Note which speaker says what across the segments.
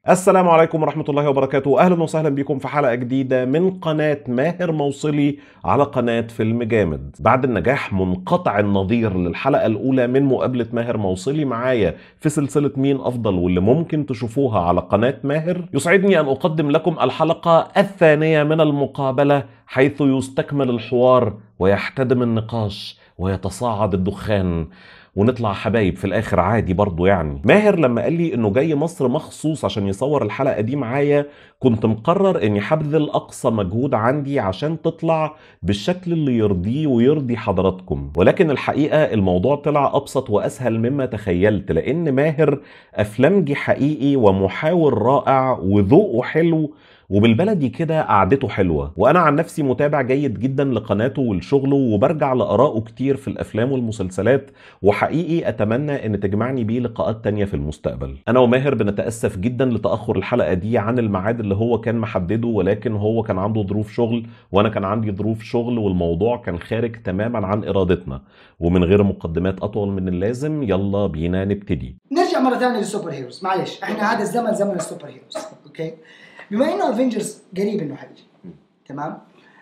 Speaker 1: السلام عليكم ورحمة الله وبركاته أهلا وسهلا بكم في حلقة جديدة من قناة ماهر موصلي على قناة فيلم جامد بعد النجاح منقطع النظير للحلقة الأولى من مقابلة ماهر موصلي معايا في سلسلة مين أفضل واللي ممكن تشوفوها على قناة ماهر يسعدني أن أقدم لكم الحلقة الثانية من المقابلة حيث يستكمل الحوار ويحتدم النقاش ويتصاعد الدخان ونطلع حبايب في الاخر عادي برضه يعني ماهر لما قال لي انه جاي مصر مخصوص عشان يصور الحلقه دي معايا كنت مقرر اني هبذل اقصى مجهود عندي عشان تطلع بالشكل اللي يرضيه ويرضي حضراتكم ولكن الحقيقه الموضوع طلع ابسط واسهل مما تخيلت لان ماهر افلامجي حقيقي ومحاور رائع وذوقه حلو وبالبلدي كده قعدته حلوة وأنا عن نفسي متابع جيد جدا لقناته ولشغله وبرجع لآرائه كتير في الأفلام والمسلسلات وحقيقي أتمنى أن تجمعني بيه لقاءات تانية في المستقبل أنا وماهر بنتأسف جدا لتأخر الحلقة دي عن الميعاد اللي هو كان محدده ولكن هو كان عنده ظروف شغل وأنا كان عندي ظروف شغل والموضوع كان خارج تماما عن إرادتنا ومن غير مقدمات أطول من اللازم يلا بينا نبتدي
Speaker 2: نرجع مره ثانيه للسوبر هيروز معلش احنا هذا الزمن زمن السوبر هيروز اوكي بما انه افنجرز قريب انه حيجي تمام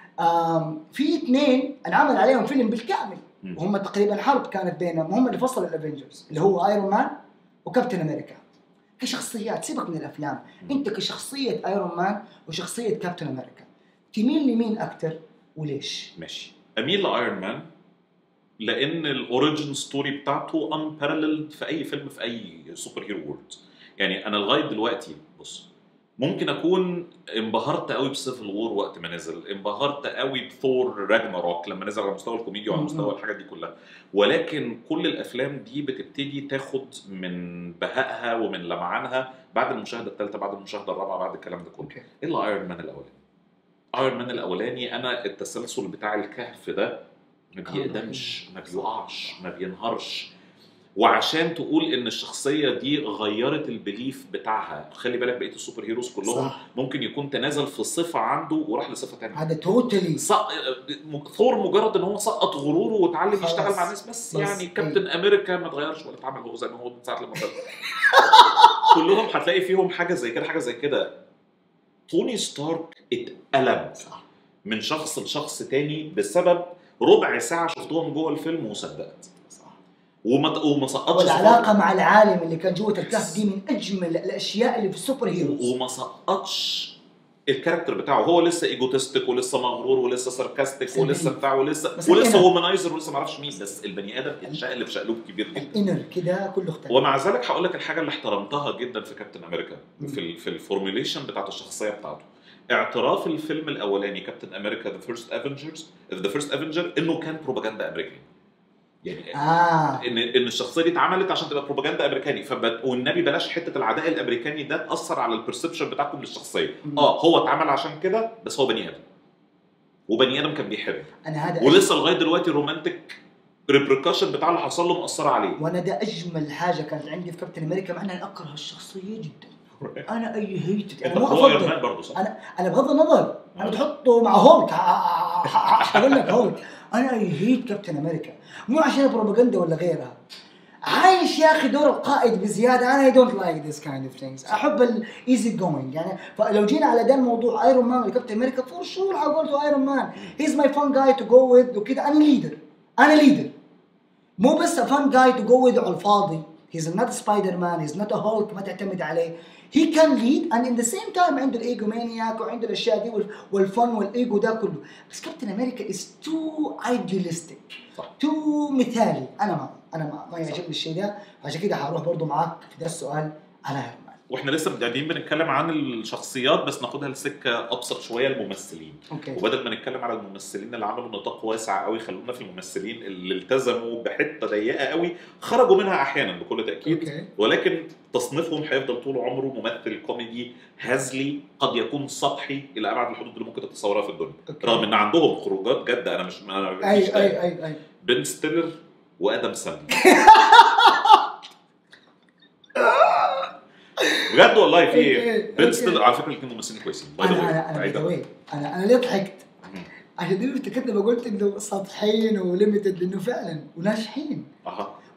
Speaker 2: آم في اثنين انعمل عليهم فيلم بالكامل
Speaker 1: مم.
Speaker 2: وهم تقريبا حرب كانت بينهم هم اللي فصلوا الافنجرز اللي هو ايرون مان وكابتن امريكا كشخصيات سيبك من الافلام انت كشخصيه ايرون مان وشخصيه كابتن امريكا تميل لمين اكثر وليش؟
Speaker 3: ماشي اميل لايرون مان لان الاوريجن ستوري بتاعته unparalleled في اي فيلم في اي سوبر هيرو وورلد يعني انا لغايه دلوقتي بص ممكن اكون انبهرت قوي بسيفل وور وقت ما نزل انبهرت قوي بثور راجناروك لما نزل على مستوى الكوميديا وعلى
Speaker 2: مم.
Speaker 3: مستوى الحاجات دي كلها ولكن كل الافلام دي بتبتدي تاخد من بهائها ومن لمعانها بعد المشاهده الثالثه بعد المشاهده الرابعه بعد الكلام ده كله
Speaker 2: اوكي
Speaker 3: الا ايرون مان الاولاني ايرون مان الاولاني انا التسلسل بتاع الكهف ده ما
Speaker 2: آه،
Speaker 3: بيقدمش ما
Speaker 2: صح.
Speaker 3: بيقعش ما بينهارش وعشان تقول ان الشخصيه دي غيرت البليف بتاعها خلي بالك بقيه السوبر هيروز كلهم
Speaker 2: صح
Speaker 3: ممكن يكون تنازل في صفه عنده وراح لصفه ثانيه
Speaker 2: هذا توتالي
Speaker 3: صق... ثور مجرد ان هو سقط غروره واتعلم
Speaker 2: خلاص.
Speaker 3: يشتغل مع الناس بس,
Speaker 2: بس
Speaker 3: يعني
Speaker 2: إيه.
Speaker 3: كابتن امريكا ما اتغيرش ولا اتعمل هو زي ما هو من ساعه لما بدأ كلهم هتلاقي فيهم حاجه زي كده حاجه زي كده توني ستارك اتقلب
Speaker 2: صح
Speaker 3: من شخص لشخص تاني بسبب ربع ساعه شفتهم جوه الفيلم وصدقت
Speaker 2: صح
Speaker 3: وما وما سقطش
Speaker 2: والعلاقه مع العالم اللي كان جوه الكهف دي من اجمل الاشياء اللي في السوبر هيروز
Speaker 3: وما سقطش الكاركتر بتاعه هو لسه ايجوتستيك ولسه مغرور ولسه ساركاستيك
Speaker 2: بس
Speaker 3: ولسه
Speaker 2: الإنر.
Speaker 3: بتاع ولسه
Speaker 2: بس
Speaker 3: ولسه
Speaker 2: الإنر.
Speaker 3: وومنايزر ولسه ما اعرفش مين بس البني ادم اتشقلب شقلوب كبير جدا
Speaker 2: الانر كده كله اختلف
Speaker 3: ومع ذلك هقول لك الحاجه اللي احترمتها جدا في كابتن امريكا
Speaker 2: مم.
Speaker 3: في ال في الفورميليشن بتاعت الشخصيه بتاعته اعتراف الفيلم الاولاني كابتن امريكا ذا فيرست افنجرز ذا فيرست افنجر انه كان بروباجندا امريكي يعني
Speaker 2: اه
Speaker 3: ان ان الشخصيه دي اتعملت عشان تبقى بروباجندا امريكاني فبت... والنبي بلاش حته العداء الامريكاني ده تاثر على البرسبشن بتاعكم للشخصيه
Speaker 2: مم.
Speaker 3: اه هو اتعمل عشان كده بس هو بني ادم وبني ادم كان بيحب
Speaker 2: انا هذا
Speaker 3: ولسه لغايه دلوقتي الرومانتك ريبركشن بتاع اللي حصل له مأثره عليه
Speaker 2: وانا ده اجمل حاجه كانت عندي في كابتن امريكا مع اني انا اكره الشخصيه جدا انا اي هيت
Speaker 3: انت
Speaker 2: انا مو
Speaker 3: هو ايرون
Speaker 2: افضل
Speaker 3: مان برضه صح؟
Speaker 2: انا انا بغض النظر انا
Speaker 3: آه.
Speaker 2: تحطه مع هولك اقول لك هولك انا اي هيت كابتن امريكا مو عشان بروباغندا ولا غيرها عايش يا اخي دور القائد بزياده انا اي دونت لايك ذيس كايند اوف ثينجز احب الايزي جوينج يعني فلو جينا على ده الموضوع ايرون مان ولا كابتن امريكا فور شور حقول تو ايرون مان هيز ماي فان جاي تو جو وذ وكذا انا ليدر انا ليدر مو بس فان جاي تو جو وذ على الفاضي هيز نوت سبايدر مان هيز نوت هولك ما تعتمد عليه هي كان ليد اند ان ذا سيم تايم عنده الايجو مانياك وعنده الاشياء دي وال- والفن والايجو ده كله بس كابتن امريكا از تو ايديالستيك
Speaker 3: صح.
Speaker 2: تو مثالي انا ما انا ما, ما يعجبني الشيء ده عشان كده حروح برضو معاك في ده السؤال على ايرون مان
Speaker 3: واحنا لسه قاعدين بنتكلم عن الشخصيات بس ناخدها لسكه ابسط شويه الممثلين
Speaker 2: اوكي
Speaker 3: وبدل ما نتكلم على الممثلين اللي عملوا نطاق واسع قوي خلونا في الممثلين اللي التزموا بحته ضيقه قوي خرجوا منها احيانا بكل تاكيد
Speaker 2: اوكي
Speaker 3: ولكن تصنيفهم هيفضل طول عمره ممثل كوميدي هزلي قد يكون سطحي الى ابعد الحدود اللي ممكن تتصورها في الدنيا
Speaker 2: اوكي
Speaker 3: رغم ان عندهم خروجات جاده انا مش انا مش
Speaker 2: اي اي اي اي
Speaker 3: بن ستيلر وادم ساندلر بجد والله في
Speaker 2: أوكي،
Speaker 3: ايه بن
Speaker 2: أوكي.
Speaker 3: ستيلر على فكره الاثنين ممثلين كويسين by the
Speaker 2: انا
Speaker 3: way.
Speaker 2: انا انا
Speaker 3: بعيداً.
Speaker 2: by the way، انا انا ليه ضحكت؟ عشان دي افتكرت لما قلت انه سطحيين وليمتد لانه فعلا وناجحين
Speaker 3: اها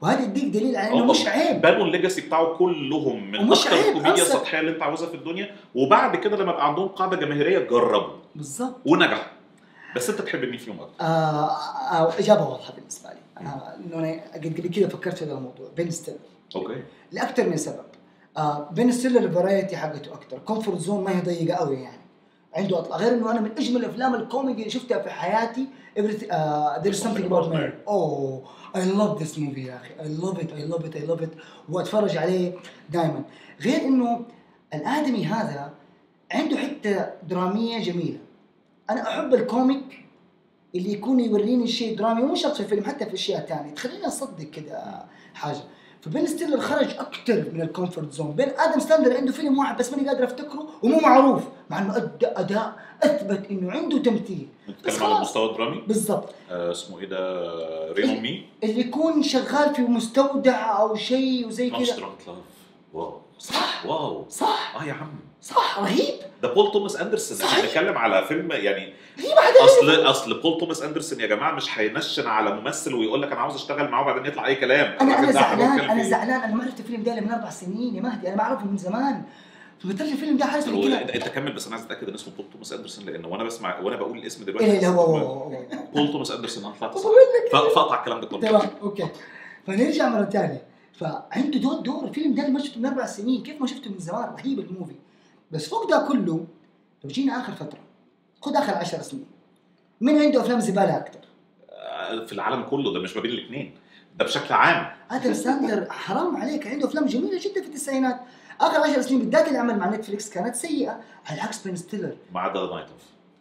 Speaker 2: وهذا يديك دليل على انه
Speaker 3: آه،
Speaker 2: مش عيب
Speaker 3: بنوا الليجاسي بتاعه كلهم من
Speaker 2: ومش
Speaker 3: اكتر
Speaker 2: عيب،
Speaker 3: الكوميديا
Speaker 2: أنسى.
Speaker 3: السطحيه اللي انت عاوزها في الدنيا وبعد كده لما يبقى عندهم قاعده جماهيريه جربوا
Speaker 2: بالضبط
Speaker 3: ونجحوا بس انت تحب مين فيهم اكتر؟
Speaker 2: آه آه اجابه واضحه بالنسبه لي آه انه انا قد قبل كده فكرت في هذا الموضوع بين ستيلر
Speaker 3: اوكي
Speaker 2: لاكثر من سبب آه بين ستيلر الفرايتي حقته اكثر كومفورت زون ما هي ضيقه قوي يعني عنده اطلع غير انه انا من اجمل الافلام الكوميدي اللي شفتها في حياتي everything uh, there's something about Mary اوه I love this movie يا اخي I love it I love it I love it واتفرج عليه دائما غير انه الادمي هذا عنده حته دراميه جميله انا احب الكوميك اللي يكون يوريني شيء درامي مو شرط في الفيلم حتى في اشياء ثانيه تخليني اصدق كذا حاجه فبين ستيلر خرج اكثر من الكومفورت زون بين ادم ستاندر عنده فيلم واحد بس ماني قادر افتكره ومو معروف مع انه ادى اداء اثبت انه عنده تمثيل بس
Speaker 3: نتكلم على
Speaker 2: خلاص.
Speaker 3: المستوى الدرامي
Speaker 2: بالضبط
Speaker 3: آه اسمه ايه ده رينو مي
Speaker 2: اللي يكون شغال في مستودع او شيء وزي
Speaker 3: نوت
Speaker 2: كذا
Speaker 3: سترونج لاف واو
Speaker 2: صح
Speaker 3: واو
Speaker 2: صح
Speaker 3: اه يا عم
Speaker 2: صح رهيب
Speaker 3: ده بول توماس اندرسون احنا
Speaker 2: صحيح.
Speaker 3: بنتكلم على فيلم يعني
Speaker 2: رهيب هذا
Speaker 3: اصل اصل بول توماس اندرسون يا جماعه مش هينشن على ممثل ويقول لك انا عاوز اشتغل معاه وبعدين يطلع اي كلام
Speaker 2: انا
Speaker 3: الراجل
Speaker 2: انا
Speaker 3: ده إحنا
Speaker 2: زعلان
Speaker 3: بنتكلم
Speaker 2: انا
Speaker 3: فيه.
Speaker 2: زعلان انا ما عرفت الفيلم ده إلا من اربع سنين يا مهدي انا ما اعرفه من زمان فبالتالي الفيلم ده حاسس
Speaker 3: هو
Speaker 2: كده
Speaker 3: انت أنت كمل بس انا عايز اتاكد ان اسمه بول توماس اندرسون لان وانا بسمع وانا بقول الاسم دلوقتي
Speaker 2: ايه لا هو هو هو هو
Speaker 3: بول توماس اندرسون انا طلعت صح
Speaker 2: بقول لك
Speaker 3: ف- فاقطع الكلام ده كله
Speaker 2: تمام اوكي فنرجع مره ثانيه فعنده دور دور الفيلم ده اللي ما شفته من اربع سنين كيف ما شفته من زمان رهيب الموفي بس فوق ده كله لو جينا اخر فتره خذ اخر عشر سنين مين عنده افلام زباله اكثر؟
Speaker 3: آه، في العالم كله ده مش ما بين الاثنين ده بشكل عام
Speaker 2: ادم ساندر حرام عليك عنده افلام جميله جدا في التسعينات اخر عشر سنين بالذات اللي عمل مع نتفليكس كانت سيئه على عكس بين ستيلر
Speaker 3: ما عدا ذا نايت اوف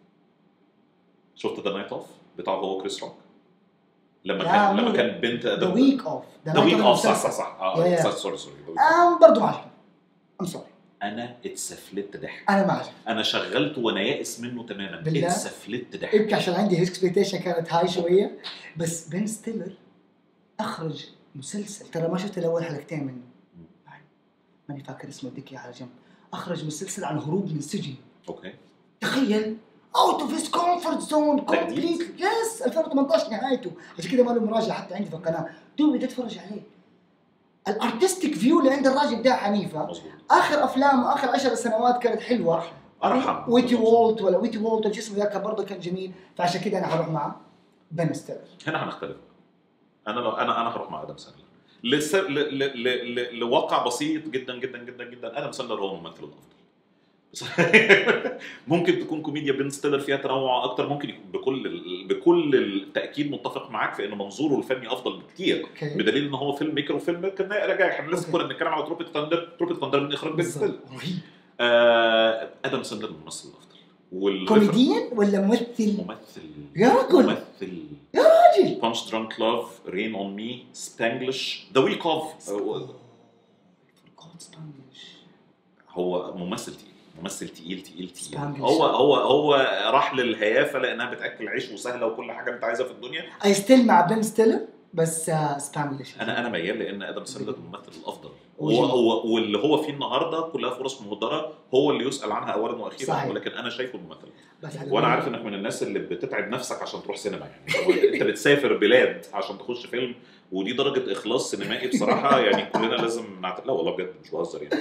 Speaker 3: شفت ذا نايت اوف بتاعه هو كريس روك لما
Speaker 2: لا،
Speaker 3: كان
Speaker 2: مو
Speaker 3: لما
Speaker 2: ده.
Speaker 3: كان بنت
Speaker 2: ذا ويك اوف
Speaker 3: ذا ويك اوف صح صح صح اه
Speaker 2: يا- يا.
Speaker 3: صح، سوري سوري The Week Off.
Speaker 2: ام برضه ما عجبني ام سوري
Speaker 3: انا اتسفلت ضحك
Speaker 2: انا ما عجبني
Speaker 3: انا شغلته وانا يائس منه تماما
Speaker 2: بالله؟
Speaker 3: اتسفلت ضحك
Speaker 2: يمكن عشان عندي اكسبكتيشن كانت هاي شويه بس بن ستيلر اخرج مسلسل ترى ما شفت الاول حلقتين منه ماني فاكر اسمه ديكي على جنب اخرج مسلسل عن هروب من سجن
Speaker 3: اوكي
Speaker 2: تخيل اوت اوف هيز كومفورت زون
Speaker 3: ده جديد؟
Speaker 2: كومبليت يس 2018 نهايته عشان كده ما له مراجعه حتى عندي في القناه دوبي بديت اتفرج عليه الارتستيك فيو اللي عند الراجل ده حنيفه
Speaker 3: مظبوط
Speaker 2: اخر افلام اخر عشر سنوات كانت حلوه
Speaker 3: ارحم
Speaker 2: ويتي وولت ولا ويتي وولت الجسم ذاك برضه كان جميل فعشان كده انا حروح مع بن ستيلر
Speaker 3: هنا هنختلف انا لو انا انا هروح مع ادم ساندلر لس... ل... ل... ل... ل... لواقع بسيط جدا جدا جدا جدا ادم ساندلر هو الممثل الافضل بس- ممكن تكون كوميديا بين ستيلر فيها تنوع اكتر ممكن يكون بكل ال... بكل التاكيد متفق معاك في ان منظوره الفني افضل بكتير
Speaker 2: اوكي
Speaker 3: بدليل ان هو فيلم ميكر وفيلم كان راجع احنا لسه
Speaker 2: أوكي.
Speaker 3: كنا بنتكلم على تروبيك ثاندر تروبيك ثاندر من اخراج بين ستيلر
Speaker 2: بالضبط. رهيب
Speaker 3: آه... ادم ساندلر الممثل الافضل وال...
Speaker 2: كوميديا ولا ممثل
Speaker 3: ممثل
Speaker 2: يا رجل
Speaker 3: ممثل
Speaker 2: راجل
Speaker 3: بانش درانك لاف رين اون مي سبانجلش ذا ويك اوف هو ممثل تقيل ممثل تقيل تقيل تقيل
Speaker 2: Spanglish.
Speaker 3: هو هو هو راح للهيافه لانها بتاكل عيش وسهله وكل حاجه انت عايزها في الدنيا
Speaker 2: اي ستيل مع بن ستيلر بس آه، سبانجلش
Speaker 3: انا انا ميال لان ادم ساندلر الممثل الافضل هو
Speaker 2: وجميل.
Speaker 3: هو واللي هو فيه النهارده كلها فرص مهدره هو اللي يسال عنها اولا واخيرا
Speaker 2: صحيح.
Speaker 3: ولكن انا شايفه الممثل
Speaker 2: بس على
Speaker 3: وانا
Speaker 2: بالي.
Speaker 3: عارف انك من الناس اللي بتتعب نفسك عشان تروح سينما يعني هو انت بتسافر بلاد عشان تخش فيلم ودي درجه اخلاص سينمائي بصراحه يعني كلنا لازم نعت... لا والله بجد مش بهزر يعني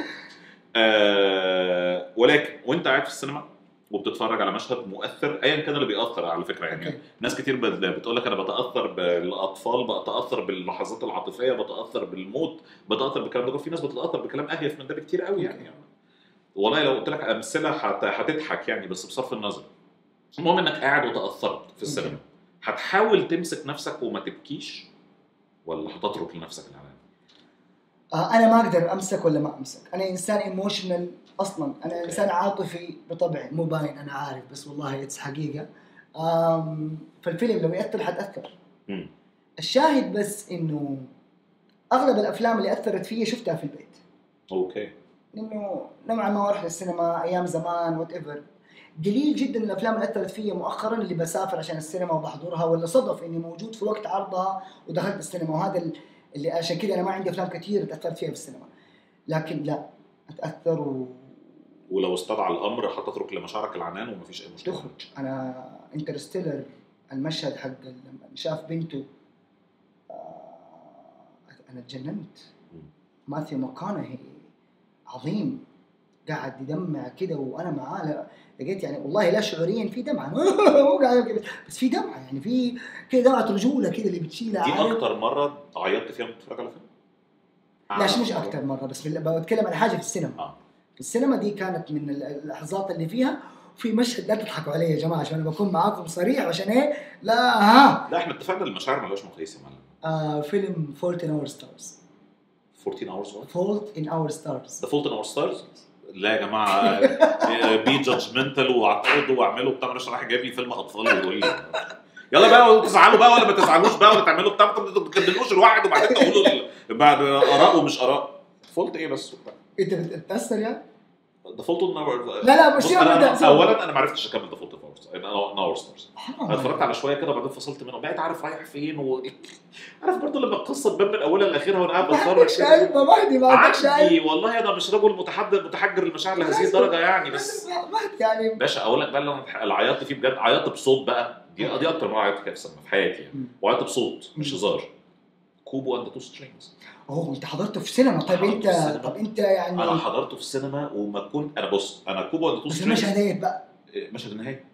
Speaker 3: آه ولكن وانت قاعد في السينما وبتتفرج على مشهد مؤثر ايا كان اللي بيأثر على فكره يعني
Speaker 2: أوكي.
Speaker 3: ناس كتير بت- بتقول لك انا بتاثر بالاطفال بتاثر باللحظات العاطفيه بتاثر بالموت بتاثر بالكلام ده كله. في ناس بتتاثر بكلام اهيف من ده بكتير قوي يعني, يعني. والله لو قلت لك امثله هت- هتضحك يعني بس بصرف النظر المهم انك قاعد وتاثرت في السينما هتحاول تمسك نفسك وما تبكيش ولا هتترك لنفسك العنان
Speaker 2: آه انا ما اقدر امسك ولا ما امسك انا انسان ايموشنال اصلا انا
Speaker 3: أوكي.
Speaker 2: انسان عاطفي بطبعي مو باين انا عارف بس والله اتس حقيقه آم فالفيلم لو ياثر حتاثر
Speaker 3: مم.
Speaker 2: الشاهد بس انه اغلب الافلام اللي اثرت فيا شفتها في البيت
Speaker 3: اوكي
Speaker 2: لانه نوعا ما اروح للسينما ايام زمان وات ايفر قليل جدا الافلام اللي اثرت فيا مؤخرا اللي بسافر عشان السينما وبحضرها ولا صدف اني موجود في وقت عرضها ودخلت السينما وهذا ال- اللي عشان كذا انا ما عندي افلام كثير تاثرت فيها في السينما لكن لا اتاثر و...
Speaker 3: ولو استدعى الامر هتترك لمشاعرك العنان ومفيش اي مشكله
Speaker 2: تخرج انا انترستيلر المشهد حق لما شاف بنته آه، انا تجننت
Speaker 3: مم.
Speaker 2: ماثيو ماكونهي عظيم قاعد يدمع كده وانا معاه لا- لقيت يعني والله لا شعوريا في دمعه مو قاعد كده بس في دمعه يعني في كده دمعه رجوله كده اللي بتشيلها
Speaker 3: دي
Speaker 2: عارف؟
Speaker 3: اكتر مره عيطت فيها وانت بتتفرج على فيلم
Speaker 2: لا مش مش اكثر مره بس في بتكلم على حاجه في السينما
Speaker 3: آه.
Speaker 2: في السينما دي كانت من اللحظات اللي فيها في مشهد لا تضحكوا علي يا جماعه عشان انا بكون معاكم صريح عشان ايه لا ها
Speaker 3: لا احنا اتفقنا المشاعر مالهاش مقاييس يا معلم
Speaker 2: آه فيلم فولت ان اور ستارز
Speaker 3: 14 hours what?
Speaker 2: فولت ان اور ستارز
Speaker 3: ذا فولت ان اور ستارز لا يا جماعه بي جادجمنتال واعترضوا واعملوا بتاع مش راح جايب لي فيلم اطفال ويقول لي يلا بقى تزعلوا بقى ولا ما تزعلوش بقى ولا تعملوا بتاع ما تكملوش الواحد وبعدين تقولوا ال- بعد اراء ومش اراء فولت ايه بس وبتاع
Speaker 2: انت بتتاثر يعني؟
Speaker 3: ذا فولت ان
Speaker 2: لا لا مش
Speaker 3: بص
Speaker 2: سيبك
Speaker 3: انا
Speaker 2: من ده،
Speaker 3: اولا انا ما عرفتش اكمل ذا فولت ان اور ستارز
Speaker 2: حرام
Speaker 3: انا اتفرجت على شويه كده وبعدين فصلت منه بقيت عارف رايح فين و... عارف برضه لما القصه تبان من اولها لاخرها وانا قاعد
Speaker 2: ما
Speaker 3: بتفرج
Speaker 2: عندكش
Speaker 3: كده.
Speaker 2: علم ما مهدي ما عندكش علم
Speaker 3: عندي والله انا مش رجل متحضر متحجر المشاعر لهذه الدرجه يعني بس
Speaker 2: ما مهدي يعني
Speaker 3: باشا اولا بقى اللي انا اللي عيطت فيه بجد عيطت بصوت بقى دي دي اكتر مره عيطت فيها في السينما في حياتي يعني
Speaker 2: مم.
Speaker 3: وعيطت بصوت مش
Speaker 2: مم.
Speaker 3: هزار كوبو اند تو سترينجز
Speaker 2: اوه انت حضرته في السينما طيب
Speaker 3: حضرته
Speaker 2: انت
Speaker 3: في السينما.
Speaker 2: طب انت يعني
Speaker 3: انا حضرته في السينما وما كنت انا بص انا كوبو اند تو
Speaker 2: بس
Speaker 3: سترينجز
Speaker 2: المشهد بقى
Speaker 3: مشهد النهايه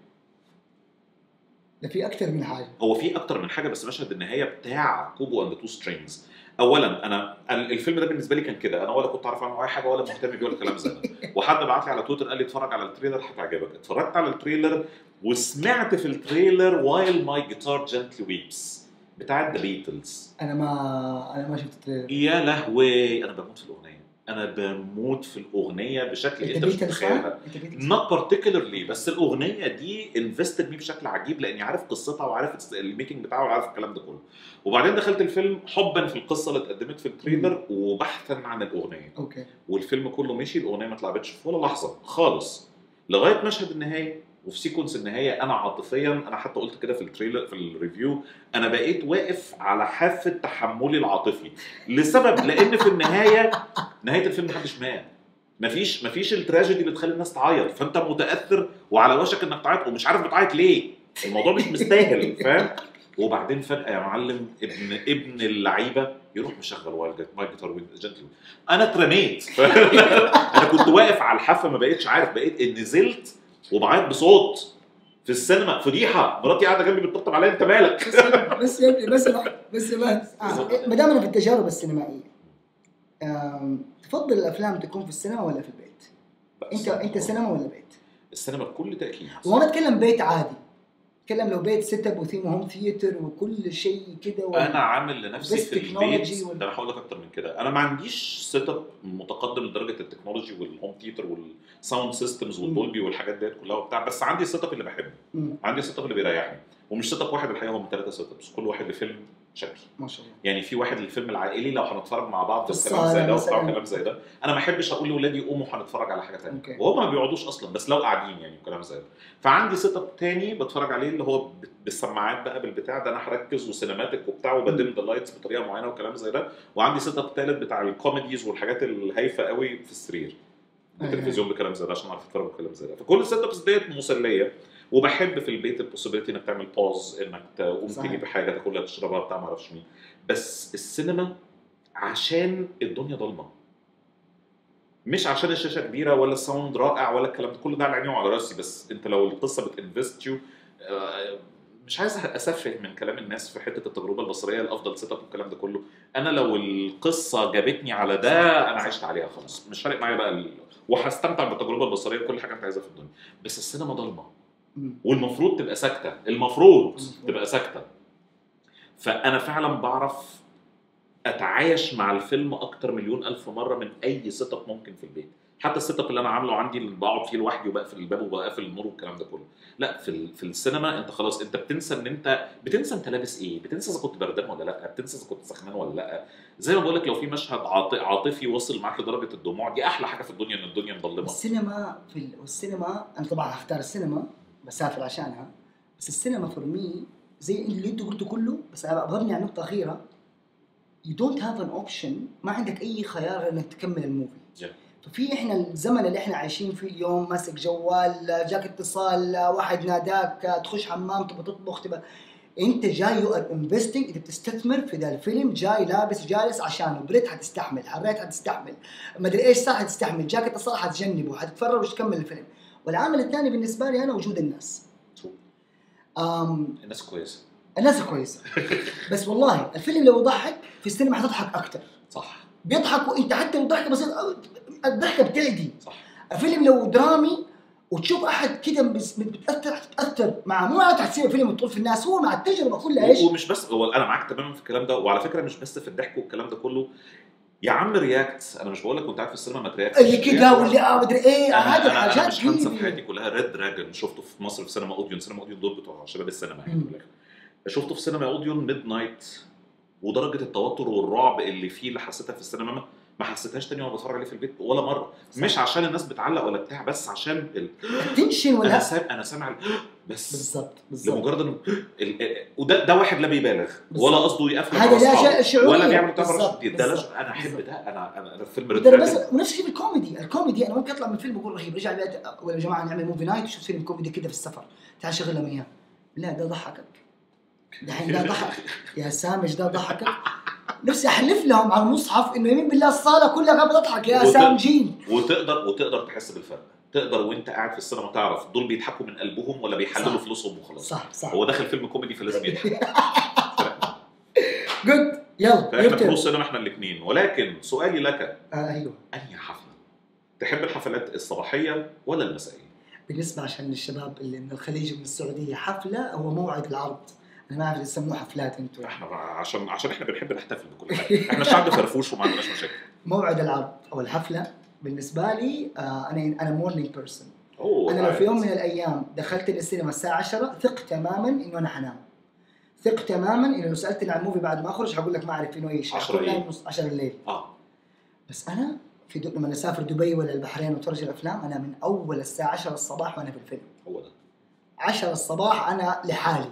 Speaker 2: ده في اكثر من حاجه
Speaker 3: هو في اكتر من حاجه بس مشهد النهايه بتاع كوبو اند تو سترينجز اولا انا ال- الفيلم ده بالنسبه لي كان كده انا ولا كنت اعرف عنه اي حاجه ولا مهتم بيه ولا الكلام زي ده وحد بعت لي على تويتر قال لي اتفرج على التريلر هتعجبك اتفرجت على التريلر وسمعت في التريلر وايل ماي جيتار جنتلي ويبس بتاع ذا بيتلز
Speaker 2: انا ما انا ما شفت التريلر
Speaker 3: يا لهوي انا بموت في الاغنيه انا بموت في الاغنيه بشكل
Speaker 2: انت
Speaker 3: انت مش
Speaker 2: بيتل
Speaker 3: متخيلها
Speaker 2: فان انت بيتل
Speaker 3: not particularly بس الاغنيه دي انفستد مي بشكل عجيب لاني عارف قصتها وعارف الميكنج بتاعها وعارف الكلام ده كله وبعدين دخلت الفيلم حبا في القصه اللي اتقدمت في التريلر وبحثا عن الاغنيه
Speaker 2: اوكي
Speaker 3: والفيلم كله مشي الاغنيه ما اتلعبتش في ولا لحظه خالص لغايه مشهد النهايه وفي سيكونس النهايه انا عاطفيا انا حتى قلت كده في التريلر في الريفيو انا بقيت واقف على حافه تحملي العاطفي لسبب لان في النهايه نهايه الفيلم محدش مات مفيش مفيش التراجيدي اللي تخلي الناس تعيط فانت متاثر وعلى وشك انك تعيط ومش عارف بتعيط ليه الموضوع مش مستاهل فاهم وبعدين فجاه يا معلم ابن ابن اللعيبه يروح مشغل وايلد ماي جيتار جنتلي انا اترميت انا كنت واقف على الحافه ما بقتش عارف بقيت نزلت وبعيط بصوت في السينما فضيحه مراتي قاعده جنبي بتطبطب عليا انت مالك
Speaker 2: بس يا ابني بس بس بس آه. ما دامنا في التجارب السينمائيه آم، تفضل الافلام تكون في السينما ولا في البيت؟ انت انت سينما ولا بيت؟
Speaker 3: السينما بكل تاكيد
Speaker 2: وما اتكلم بيت عادي اتكلم لو بيت سيت اب وثيم هوم ثياتر وكل شيء كده و...
Speaker 3: انا عامل لنفسي
Speaker 2: بس
Speaker 3: في البيت
Speaker 2: تكنولوجي وال-
Speaker 3: ده انا هقول لك اكتر من كده انا ما عنديش سيت اب متقدم لدرجه التكنولوجي والهوم ثيتر والساوند سيستمز والدولبي والحاجات ديت كلها وبتاع بس عندي السيت اب اللي بحبه
Speaker 2: مم.
Speaker 3: عندي السيت اب اللي بيريحني ومش سيت اب واحد الحقيقه هم ثلاثه سيت ابس كل واحد لفيلم شكل
Speaker 2: ما شاء الله
Speaker 3: يعني في واحد للفيلم العائلي لو هنتفرج مع بعض
Speaker 2: في
Speaker 3: في كلام زي
Speaker 2: الصالة
Speaker 3: ده وبتاع
Speaker 2: مثلاً.
Speaker 3: كلام زي ده انا ما احبش اقول لاولادي قوموا هنتفرج على حاجه ثانيه
Speaker 2: أوكي.
Speaker 3: وهم ما بيقعدوش اصلا بس لو قاعدين يعني وكلام زي ده فعندي سيت اب تاني بتفرج عليه اللي هو ب- بالسماعات بقى بالبتاع ده انا هركز وسينماتيك وبتاع وبدم ذا لايتس بطريقه معينه وكلام زي ده وعندي سيت اب تالت بتاع الكوميديز والحاجات الهايفه قوي في السرير
Speaker 2: أيوة.
Speaker 3: التلفزيون بكلام زي ده عشان اعرف اتفرج بكلام زي ده فكل السيت ابس ديت مسليه وبحب في البيت البوسيبيليتي انك تعمل باوز انك تقوم
Speaker 2: صحيح.
Speaker 3: تجيب حاجه تاكلها تشربها بتاع ما اعرفش مين بس السينما عشان الدنيا ضلمه مش عشان الشاشه كبيره ولا الساوند رائع ولا الكلام ده كل ده على عيني وعلى راسي بس انت لو القصه بتنفست يو مش عايز اسفه من كلام الناس في حته التجربه البصريه الافضل سيت اب والكلام ده كله انا لو القصه جابتني على ده انا عشت عليها خلاص مش فارق معايا بقى ال... وهستمتع بالتجربه البصريه وكل حاجه انت عايزها في الدنيا بس السينما ضلمه
Speaker 2: مم.
Speaker 3: والمفروض تبقى ساكته المفروض
Speaker 2: المفروض.
Speaker 3: تبقى ساكته فانا فعلا بعرف اتعايش مع الفيلم اكتر مليون الف مره من اي سيت اب ممكن في البيت حتى السيت اب اللي انا عامله عندي اللي بقعد فيه لوحدي وبقفل الباب وبقفل النور والكلام ده كله لا في ال- في السينما انت خلاص انت بتنسى ان انت بتنسى انت لابس ايه بتنسى اذا كنت بردان ولا لا بتنسى اذا كنت سخنان ولا لا زي ما بقول لك لو في مشهد عاط- عاطفي وصل معاك لدرجه الدموع دي احلى حاجه في الدنيا ان الدنيا مظلمه
Speaker 2: السينما في ال- والسينما انا طبعا هختار السينما بسافر عشانها بس السينما فور مي زي اللي انت قلته كله بس انا ببني على نقطه اخيره يو دونت هاف ان اوبشن ما عندك اي خيار غير انك تكمل الموفي
Speaker 3: Yeah.
Speaker 2: ففي احنا الزمن اللي احنا عايشين فيه اليوم ماسك جوال جاك اتصال واحد ناداك تخش حمام تبغى تطبخ تبغى انت جاي يو ار انفستنج انت بتستثمر في ذا الفيلم جاي لابس جالس عشانه بريت حتستحمل حريت حتستحمل مدري ايش صار حتستحمل جاكيت صار حتجنبه حتتفرج وتكمل الفيلم والعامل الثاني بالنسبه لي انا وجود الناس أم
Speaker 3: الناس كويسه
Speaker 2: الناس كويسه بس والله الفيلم لو ضحك في السينما حتضحك اكثر
Speaker 3: صح
Speaker 2: بيضحكوا انت حتى لو ضحكه بسيطه الضحكه بتعدي
Speaker 3: صح
Speaker 2: الفيلم لو درامي وتشوف احد كده بس- بتاثر تتاثر مع مو معناته حتصير فيلم وتطول في الناس هو مع التجربه كلها ايش؟
Speaker 3: ومش بس هو انا معاك تماما في الكلام ده وعلى فكره مش بس في الضحك والكلام ده كله يا عم رياكت انا مش بقول لك وانت قاعد في السينما ما ترياكت
Speaker 2: اللي كده واللي اه مدري ايه
Speaker 3: انا
Speaker 2: هذه
Speaker 3: انا, أنا
Speaker 2: الحاجات
Speaker 3: مش هنسى في
Speaker 2: دي
Speaker 3: حياتي كلها ريد دراجون شفته في مصر في سينما اوديون سينما اوديون دول بتوع شباب السينما يعني
Speaker 2: مم.
Speaker 3: في الاخر شفته في سينما اوديون ميد نايت ودرجه التوتر والرعب اللي فيه اللي حسيتها في السينما ما- ما حسيتهاش تاني وانا بتفرج عليه في البيت ولا مره
Speaker 2: صح.
Speaker 3: مش عشان الناس بتعلق ولا بتاع بس عشان ال...
Speaker 2: التنشن
Speaker 3: انا
Speaker 2: ولا
Speaker 3: سامع انا سامع ال- بس
Speaker 2: بالضبط بالضبط
Speaker 3: لمجرد انه ال- ال- وده ده واحد لا بيبالغ
Speaker 2: بالظبط.
Speaker 3: ولا قصده يقفل
Speaker 2: هذا
Speaker 3: مع
Speaker 2: لا
Speaker 3: أصحابه،
Speaker 2: شيء شعورية.
Speaker 3: ولا بيعمل بتاع
Speaker 2: بالظبط،
Speaker 3: فرش. ده
Speaker 2: بالظبط،
Speaker 3: لا انا احب
Speaker 2: بالظبط.
Speaker 3: ده انا انا أنا الفيلم ريد
Speaker 2: ترى
Speaker 3: دراجون
Speaker 2: بس ونفس الشيء في الكوميدي، الكوميدي انا ممكن اطلع من فيلم اقول رهيب رجع البيت ولا يا جماعه نعمل موفي نايت وشوف فيلم كوميدي كده في السفر تعال شغلنا اياه لا ده ضحكك دحين ده ضحك يا سامج ده ضحكك نفسي احلف لهم على المصحف انه يمين بالله الصاله كلها قاعده تضحك يا
Speaker 3: وت-
Speaker 2: سامجين
Speaker 3: وتقدر وتقدر تحس بالفرق تقدر وانت قاعد في السينما تعرف دول بيضحكوا من قلبهم ولا بيحللوا
Speaker 2: صح.
Speaker 3: فلوسهم وخلاص
Speaker 2: صح صح
Speaker 3: هو داخل فيلم كوميدي فلازم يضحك
Speaker 2: جود يلا
Speaker 3: فاحنا
Speaker 2: يكتب.
Speaker 3: كروز سينما احنا الاثنين ولكن سؤالي لك
Speaker 2: آه ايوه
Speaker 3: انهي حفله تحب الحفلات الصباحيه ولا المسائيه
Speaker 2: بالنسبه عشان الشباب اللي من الخليج ومن السعوديه حفله هو موعد العرض انا ما اعرف إذا يسموه حفلات انتم
Speaker 3: احنا عشان عشان احنا بنحب نحتفل بكل حاجه احنا شعب فرفوش وما عندناش مشاكل
Speaker 2: موعد العرض او الحفله بالنسبه لي آه انا انا مورنينج بيرسون
Speaker 3: اوه
Speaker 2: انا لو في يوم من
Speaker 3: right.
Speaker 2: الايام دخلت السينما الساعه 10 ثق تماما انه انا حنام ثق تماما انه لو سالتني عن موفي بعد ما اخرج حقول لك ما اعرف انه ايش
Speaker 3: 10
Speaker 2: حقول
Speaker 3: إيه؟
Speaker 2: نايم نص 10 الليل
Speaker 3: اه
Speaker 2: بس انا في دو... لما اسافر دبي ولا البحرين واتفرج الافلام انا من اول الساعه 10 الصباح وانا في الفيلم
Speaker 3: هو ده
Speaker 2: 10 الصباح انا لحالي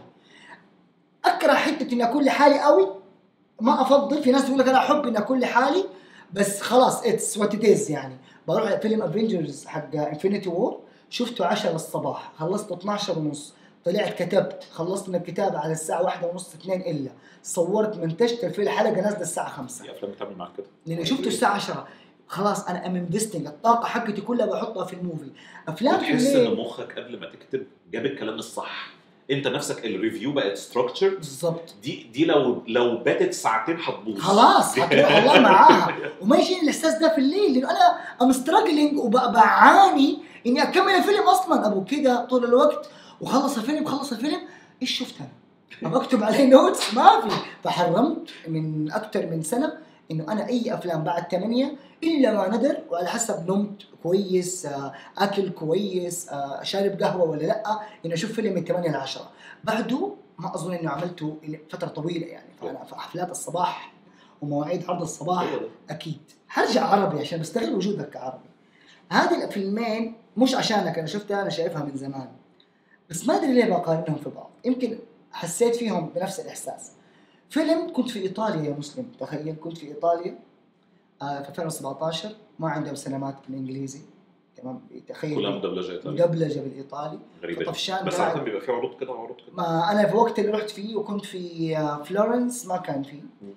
Speaker 2: اكره حته اني اكون لحالي قوي ما افضل في ناس تقول لك انا احب اني اكون لحالي بس خلاص اتس وات ات يعني بروح على فيلم افنجرز حق انفنتي وور شفته 10 الصباح خلصت 12 ونص طلعت كتبت خلصت من الكتابة على الساعة واحدة ونص اثنين إلا صورت منتجت الفيلم حلقة نازلة الساعة خمسة
Speaker 3: في افلام بتعمل معاك كده
Speaker 2: لأن شفته الساعة 10 خلاص أنا ام انفستنج الطاقة حقتي كلها بحطها في الموفي أفلام في
Speaker 3: وتحس ان
Speaker 2: الليل
Speaker 3: مخك قبل ما تكتب جاب الكلام الصح انت نفسك الريفيو بقت ستراكشرد
Speaker 2: بالضبط
Speaker 3: دي دي لو لو باتت ساعتين هتبوظ
Speaker 2: خلاص هتروح الله معاها وما يجيني الاحساس ده في الليل لانه انا ام ستراجلينج وبعاني اني اكمل الفيلم اصلا ابو كده طول الوقت وخلص الفيلم خلص الفيلم ايش شفت انا؟ ابى اكتب عليه نوتس ما في فحرمت من اكثر من سنه انه انا اي افلام بعد 8 الا ما ندر وعلى حسب نمت كويس آه، اكل كويس آه، شارب قهوه ولا لا انه اشوف فيلم من 8 ل 10 بعده ما اظن انه عملته فتره طويله يعني فانا في حفلات الصباح ومواعيد عرض الصباح
Speaker 3: هو ده.
Speaker 2: اكيد حرجع عربي عشان بستغل وجودك كعربي هذه الفيلمين مش عشانك انا شفتها انا شايفها من زمان بس ما ادري ليه بقارنهم في بعض يمكن حسيت فيهم بنفس الاحساس فيلم كنت في ايطاليا يا مسلم تخيل كنت في ايطاليا آه في 2017 ما عندهم سينمات بالانجليزي تمام
Speaker 3: كلها
Speaker 2: تخيل
Speaker 3: مدبلجه إيطالية.
Speaker 2: مدبلجه بالايطالي
Speaker 3: غريبه
Speaker 2: طفشان
Speaker 3: بس
Speaker 2: قاعد.
Speaker 3: عاده بيبقى في عروض كده وعروض كده
Speaker 2: ما انا في وقت اللي رحت فيه وكنت في آه، فلورنس ما كان فيه
Speaker 3: مم.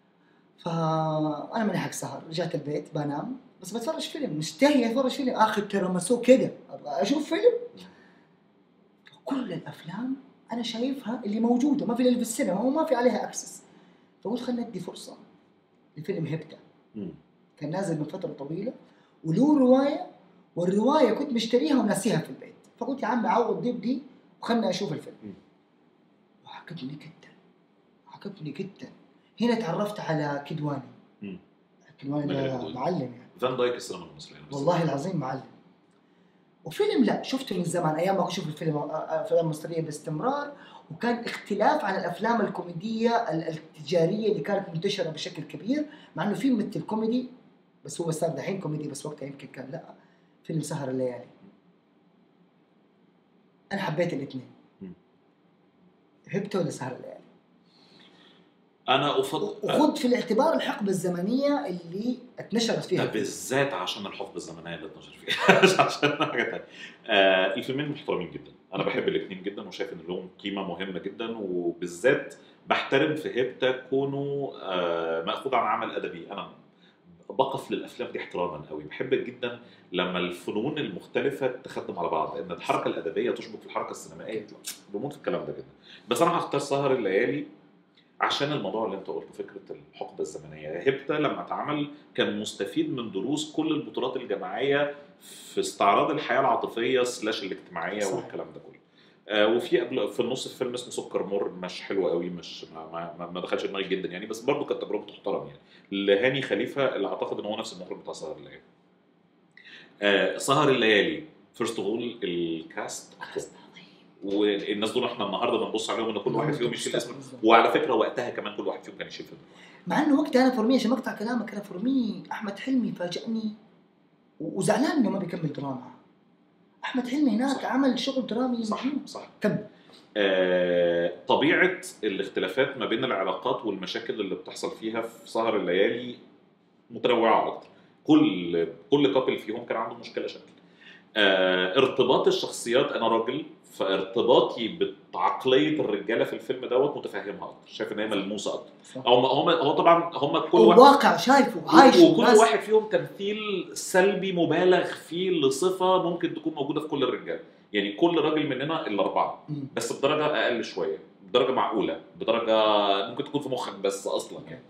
Speaker 2: فانا ماني حق سهر رجعت البيت بنام بس بتفرج فيلم مشتهي اتفرج فيلم اخر تيراميسو كده ابغى اشوف فيلم كل الافلام انا شايفها اللي موجوده ما في اللي في السينما وما في عليها اكسس فقلت خلينا ندي فرصه لفيلم هيبتا
Speaker 3: مم.
Speaker 2: كان نازل من فتره طويله وله روايه والروايه كنت مشتريها وناسيها في البيت فقلت يا عم عوض دي بدي وخلنا اشوف الفيلم
Speaker 3: مم.
Speaker 2: وعجبني جدا عجبني جدا هنا تعرفت على كدواني
Speaker 3: مم.
Speaker 2: كدواني
Speaker 3: من غير
Speaker 2: ده
Speaker 3: حدود.
Speaker 2: معلم يعني
Speaker 3: فان دايك السينما المصريه
Speaker 2: والله العظيم معلم وفيلم لا شفته من زمان ايام ما كنت اشوف الفيلم افلام مصريه باستمرار وكان اختلاف عن الافلام الكوميديه ال- التجاريه اللي كانت منتشره بشكل كبير مع انه فيلم مثل كوميدي بس هو صار دحين كوميدي بس وقتها يمكن كان لا فيلم سهر الليالي انا حبيت الاثنين
Speaker 3: مم.
Speaker 2: هبته ولا سهر الليالي
Speaker 3: انا افضل
Speaker 2: وخذ في الاعتبار الحقبه الزمنيه اللي اتنشرت
Speaker 3: ده
Speaker 2: فيها
Speaker 3: بالذات عشان الحقبه الزمنيه اللي اتنشر فيها مش عشان حاجه ثانيه آه الفيلمين محترمين جدا انا بحب الاثنين جدا وشايف ان لهم قيمه مهمه جدا وبالذات بحترم في هيبتا كونه آه، ماخوذ عن عمل ادبي انا بقف للافلام دي احتراما قوي بحب جدا لما الفنون المختلفه تخدم على بعض ان الحركه الادبيه تشبك في الحركه السينمائيه بموت في الكلام ده جدا بس انا هختار سهر الليالي عشان الموضوع اللي انت قلته فكره الحقبه الزمنيه هيبتا لما اتعمل كان مستفيد من دروس كل البطولات الجماعيه في استعراض الحياه العاطفيه سلاش الاجتماعيه
Speaker 2: صح.
Speaker 3: والكلام ده كله آه وفي قبل في النص الفيلم اسمه سكر مر مش حلو قوي مش ما, ما, ما دخلش دماغي جدا يعني بس برضه كانت تجربه تحترم يعني لهاني خليفه اللي اعتقد ان هو نفس المخرج بتاع سهر الليالي آه سهر الليالي فيرست اوف اول الكاست والناس دول احنا النهارده بنبص عليهم ان كل واحد فيهم يشيل اسم وعلى فكره وقتها كمان كل واحد فيهم كان يشيل فيلم
Speaker 2: مع انه وقتها انا فورمي عشان مقطع كلامك انا فورمي احمد حلمي فاجأني و- وزعلان انه ما بيكمل دراما احمد حلمي هناك
Speaker 3: صح.
Speaker 2: عمل شغل درامي
Speaker 3: صح
Speaker 2: مجنون
Speaker 3: صح
Speaker 2: كم
Speaker 3: آه، طبيعه الاختلافات ما بين العلاقات والمشاكل اللي بتحصل فيها في سهر الليالي متنوعه اكتر كل كل كابل فيهم كان عنده مشكله شكل آه، ارتباط الشخصيات انا راجل فارتباطي بعقليه الرجاله في الفيلم دوت متفهمها اكتر شايف ان هي ملموسه اكتر
Speaker 2: صح.
Speaker 3: هم هم هو طبعا هم كل واحد
Speaker 2: الواقع شايفه عايشه
Speaker 3: وكل
Speaker 2: ناس-
Speaker 3: واحد فيهم تمثيل سلبي مبالغ فيه لصفه ممكن تكون موجوده في كل الرجال يعني كل راجل مننا الاربعه
Speaker 2: مم.
Speaker 3: بس بدرجه اقل شويه بدرجه معقوله بدرجه ممكن تكون في مخك بس اصلا يعني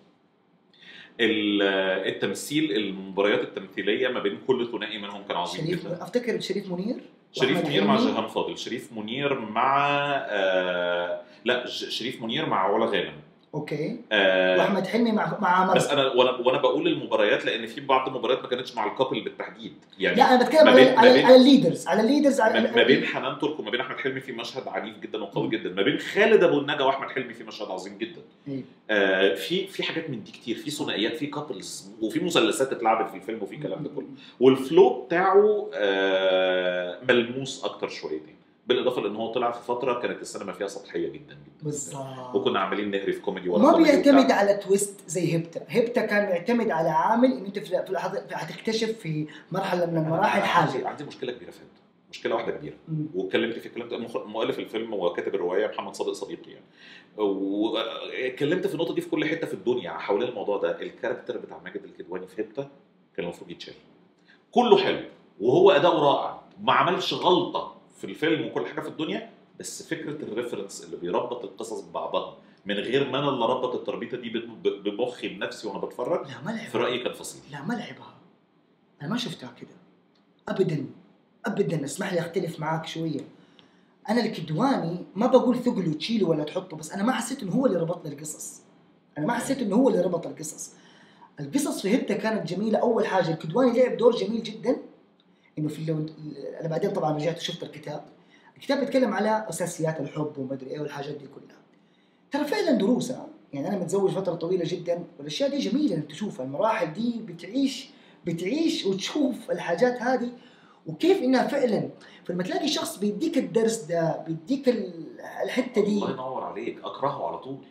Speaker 3: ال- التمثيل المباريات التمثيليه ما بين كل ثنائي منهم كان عظيم
Speaker 2: شريف
Speaker 3: جدا
Speaker 2: افتكر شريف منير
Speaker 3: شريف
Speaker 2: وأحمد
Speaker 3: منير مع
Speaker 2: حلمي.
Speaker 3: جيهان فاضل شريف منير مع آه لا ج- شريف منير مع علا غانم
Speaker 2: اوكي
Speaker 3: آه
Speaker 2: واحمد حلمي مع مع
Speaker 3: بس
Speaker 2: مرة
Speaker 3: انا وانا وانا بقول المباريات لان في بعض المباريات ما كانتش مع الكابل بالتحديد يعني
Speaker 2: لا انا بتكلم
Speaker 3: ما
Speaker 2: على
Speaker 3: بين- ما
Speaker 2: على,
Speaker 3: بين-
Speaker 2: على الليدرز على الليدرز على
Speaker 3: ما ما بين حنان ترك وما بين احمد حلمي في مشهد عنيف جدا وقوي
Speaker 2: مم.
Speaker 3: جدا ما بين خالد ابو النجا واحمد حلمي في مشهد عظيم جدا
Speaker 2: إيه.
Speaker 3: آه في في حاجات من دي كتير في ثنائيات في كابلز وفي مثلثات اتلعبت في الفيلم وفي الكلام ده كله والفلو بتاعه آه ملموس اكتر شويتين بالاضافه لان هو طلع في فتره كانت السينما فيها سطحيه جدا جدا
Speaker 2: بالظبط
Speaker 3: وكنا عاملين نهري في كوميدي ورا
Speaker 2: وما
Speaker 3: كوميدي
Speaker 2: بيعتمد
Speaker 3: وبتاع.
Speaker 2: على تويست زي هيبتا هيبتا كان بيعتمد على عامل ان انت في في لحظه هتكتشف في مرحله من المراحل
Speaker 3: عندي,
Speaker 2: حاجه
Speaker 3: عندي مشكله كبيره فهمت مشكله واحده كبيره
Speaker 2: مم.
Speaker 3: واتكلمت في كلمت المخ- مؤلف الفيلم وكاتب الروايه محمد صادق صديقي يعني واتكلمت في النقطه دي في كل حته في الدنيا حوالين الموضوع ده الكاركتر بتاع ماجد الكدواني في هيبتا كان المفروض يتشال كله حلو وهو اداؤه رائع ما عملش غلطه في الفيلم وكل حاجه في الدنيا بس فكره الريفرنس اللي بيربط القصص ببعضها من غير ما انا اللي اربط التربيطه دي ب- ب- بمخي بنفسي وانا بتفرج
Speaker 2: لا ما
Speaker 3: في
Speaker 2: لعبها
Speaker 3: رايي كان فصيل
Speaker 2: لا ما لعبها انا ما شفتها كده ابدا ابدا اسمح لي اختلف معاك شويه انا الكدواني ما بقول ثقله تشيله ولا تحطه بس انا ما حسيت انه هو اللي ربط لي القصص انا ما حسيت انه هو اللي ربط القصص القصص في هبته كانت جميله اول حاجه الكدواني لعب دور جميل جدا انه في اللون انا بعدين طبعا رجعت وشفت الكتاب الكتاب بيتكلم على اساسيات الحب وما ادري ايه والحاجات دي كلها ترى فعلا دروس ها؟ يعني انا متزوج فتره طويله جدا والاشياء دي جميله انك تشوفها المراحل دي بتعيش بتعيش وتشوف الحاجات هذه وكيف انها فعلا فلما تلاقي شخص بيديك الدرس ده بيديك ال- الحته دي
Speaker 3: الله ينور عليك اكرهه على طول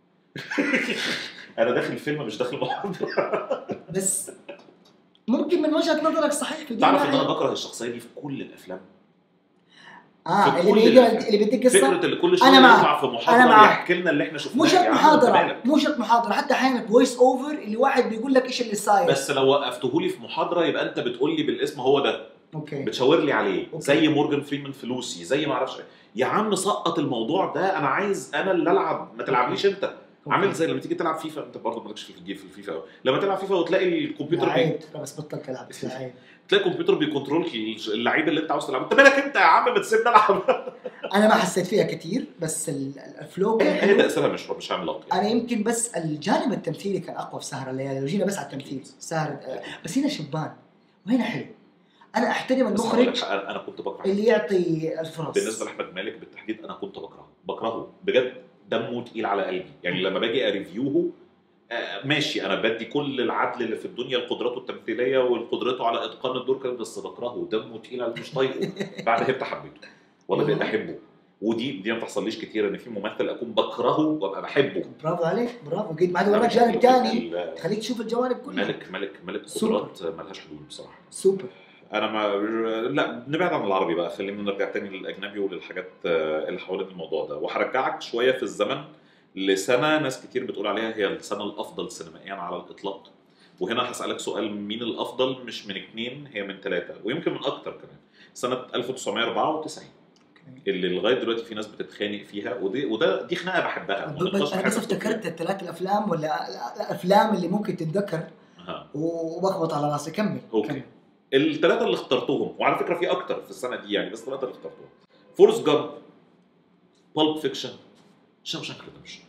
Speaker 3: انا داخل الفيلم مش داخل محاضره
Speaker 2: بس ممكن من وجهه نظرك صحيح في دي
Speaker 3: تعرف ان
Speaker 2: الناحية.
Speaker 3: انا بكره الشخصيه دي في كل الافلام
Speaker 2: اه
Speaker 3: في
Speaker 2: اللي
Speaker 3: كل
Speaker 2: بيقرا
Speaker 3: الأفلام.
Speaker 2: اللي بيديك قصه
Speaker 3: فكره اللي كل شويه
Speaker 2: أنا معك.
Speaker 3: يطلع في
Speaker 2: أنا
Speaker 3: محاضره
Speaker 2: معك.
Speaker 3: يحكي لنا اللي احنا شفناه
Speaker 2: مو
Speaker 3: يا
Speaker 2: شرط
Speaker 3: عم، أنت
Speaker 2: محاضره
Speaker 3: مالك؟
Speaker 2: مو شرط محاضره حتى احيانا فويس اوفر اللي واحد بيقول لك ايش اللي صاير
Speaker 3: بس لو وقفته لي في محاضره يبقى انت بتقول لي بالاسم هو ده
Speaker 2: اوكي
Speaker 3: بتشاور لي عليه
Speaker 2: أوكي.
Speaker 3: زي مورجان فريمان في لوسي زي ما اعرفش إيه. يا عم سقط الموضوع ده انا عايز انا اللي العب ما تلعبليش انت
Speaker 2: أوكي.
Speaker 3: عامل زي لما تيجي تلعب فيفا انت برضه مالكش في الجيم في الفيفا أوي. لما تلعب فيفا وتلاقي الكمبيوتر
Speaker 2: لا
Speaker 3: بي...
Speaker 2: عيب لا بس بطلت العب بس لا عيب
Speaker 3: تلاقي الكمبيوتر بيكنترول اللعيبه اللي انت عاوز تلعب انت مالك انت يا عم ما تسيبني العب
Speaker 2: انا ما حسيت فيها كثير بس ال- ال- الفلو كان
Speaker 3: هي
Speaker 2: حلو
Speaker 3: تاثيرها مش مش عملاق يعني.
Speaker 2: انا يمكن بس الجانب التمثيلي كان اقوى في سهر الليالي لو جينا بس على التمثيل سهر بس هنا شبان وهنا حلو انا احترم
Speaker 3: بس هقول لك
Speaker 2: المخرج
Speaker 3: حاجة، انا أنا كنت بكره
Speaker 2: اللي يعطي الفرص
Speaker 3: بالنسبه لاحمد مالك بالتحديد انا كنت بكرهه بكرهه بجد دمه تقيل على قلبي يعني لما باجي اريفيوه آه، ماشي انا بدي كل العدل اللي في الدنيا لقدراته التمثيليه وقدرته على اتقان الدور كده بس بكرهه دمه تقيل على مش طايقه بعد هبت حبيته ولا بقيت احبه ودي دي ما بتحصليش كتير ان في ممثل اكون بكرهه وابقى بحبه
Speaker 2: برافو عليك برافو قد ما عاد وراك جانب ثاني
Speaker 3: ال-
Speaker 2: تخليك تشوف الجوانب كلها
Speaker 3: ملك ملك ملك
Speaker 2: سوبر.
Speaker 3: قدرات ملهاش حدود بصراحه
Speaker 2: سوبر
Speaker 3: انا ما لا نبعد عن العربي بقى خلينا نرجع تاني للاجنبي وللحاجات آه، اللي حوالين الموضوع ده وهرجعك شويه في الزمن لسنه ناس كتير بتقول عليها هي السنه الافضل سينمائيا على الاطلاق وهنا هسالك سؤال مين الافضل مش من اثنين هي من ثلاثه ويمكن من اكتر كمان سنه 1994 اللي لغايه دلوقتي في ناس بتتخانق فيها ودي وده دي خناقه بحبها
Speaker 2: ب-
Speaker 3: ونقاش
Speaker 2: بس انا
Speaker 3: حاجة
Speaker 2: بس افتكرت الثلاث الافلام ولا الافلام اللي ممكن تتذكر
Speaker 3: أها.
Speaker 2: وبخبط على راسي كمل
Speaker 3: اوكي
Speaker 2: كمل.
Speaker 3: الثلاثه اللي اخترتهم وعلى فكره في اكتر في السنه دي يعني بس الثلاثه اللي اخترتهم فورست جامب بالب فيكشن شاوشانك ريدمشن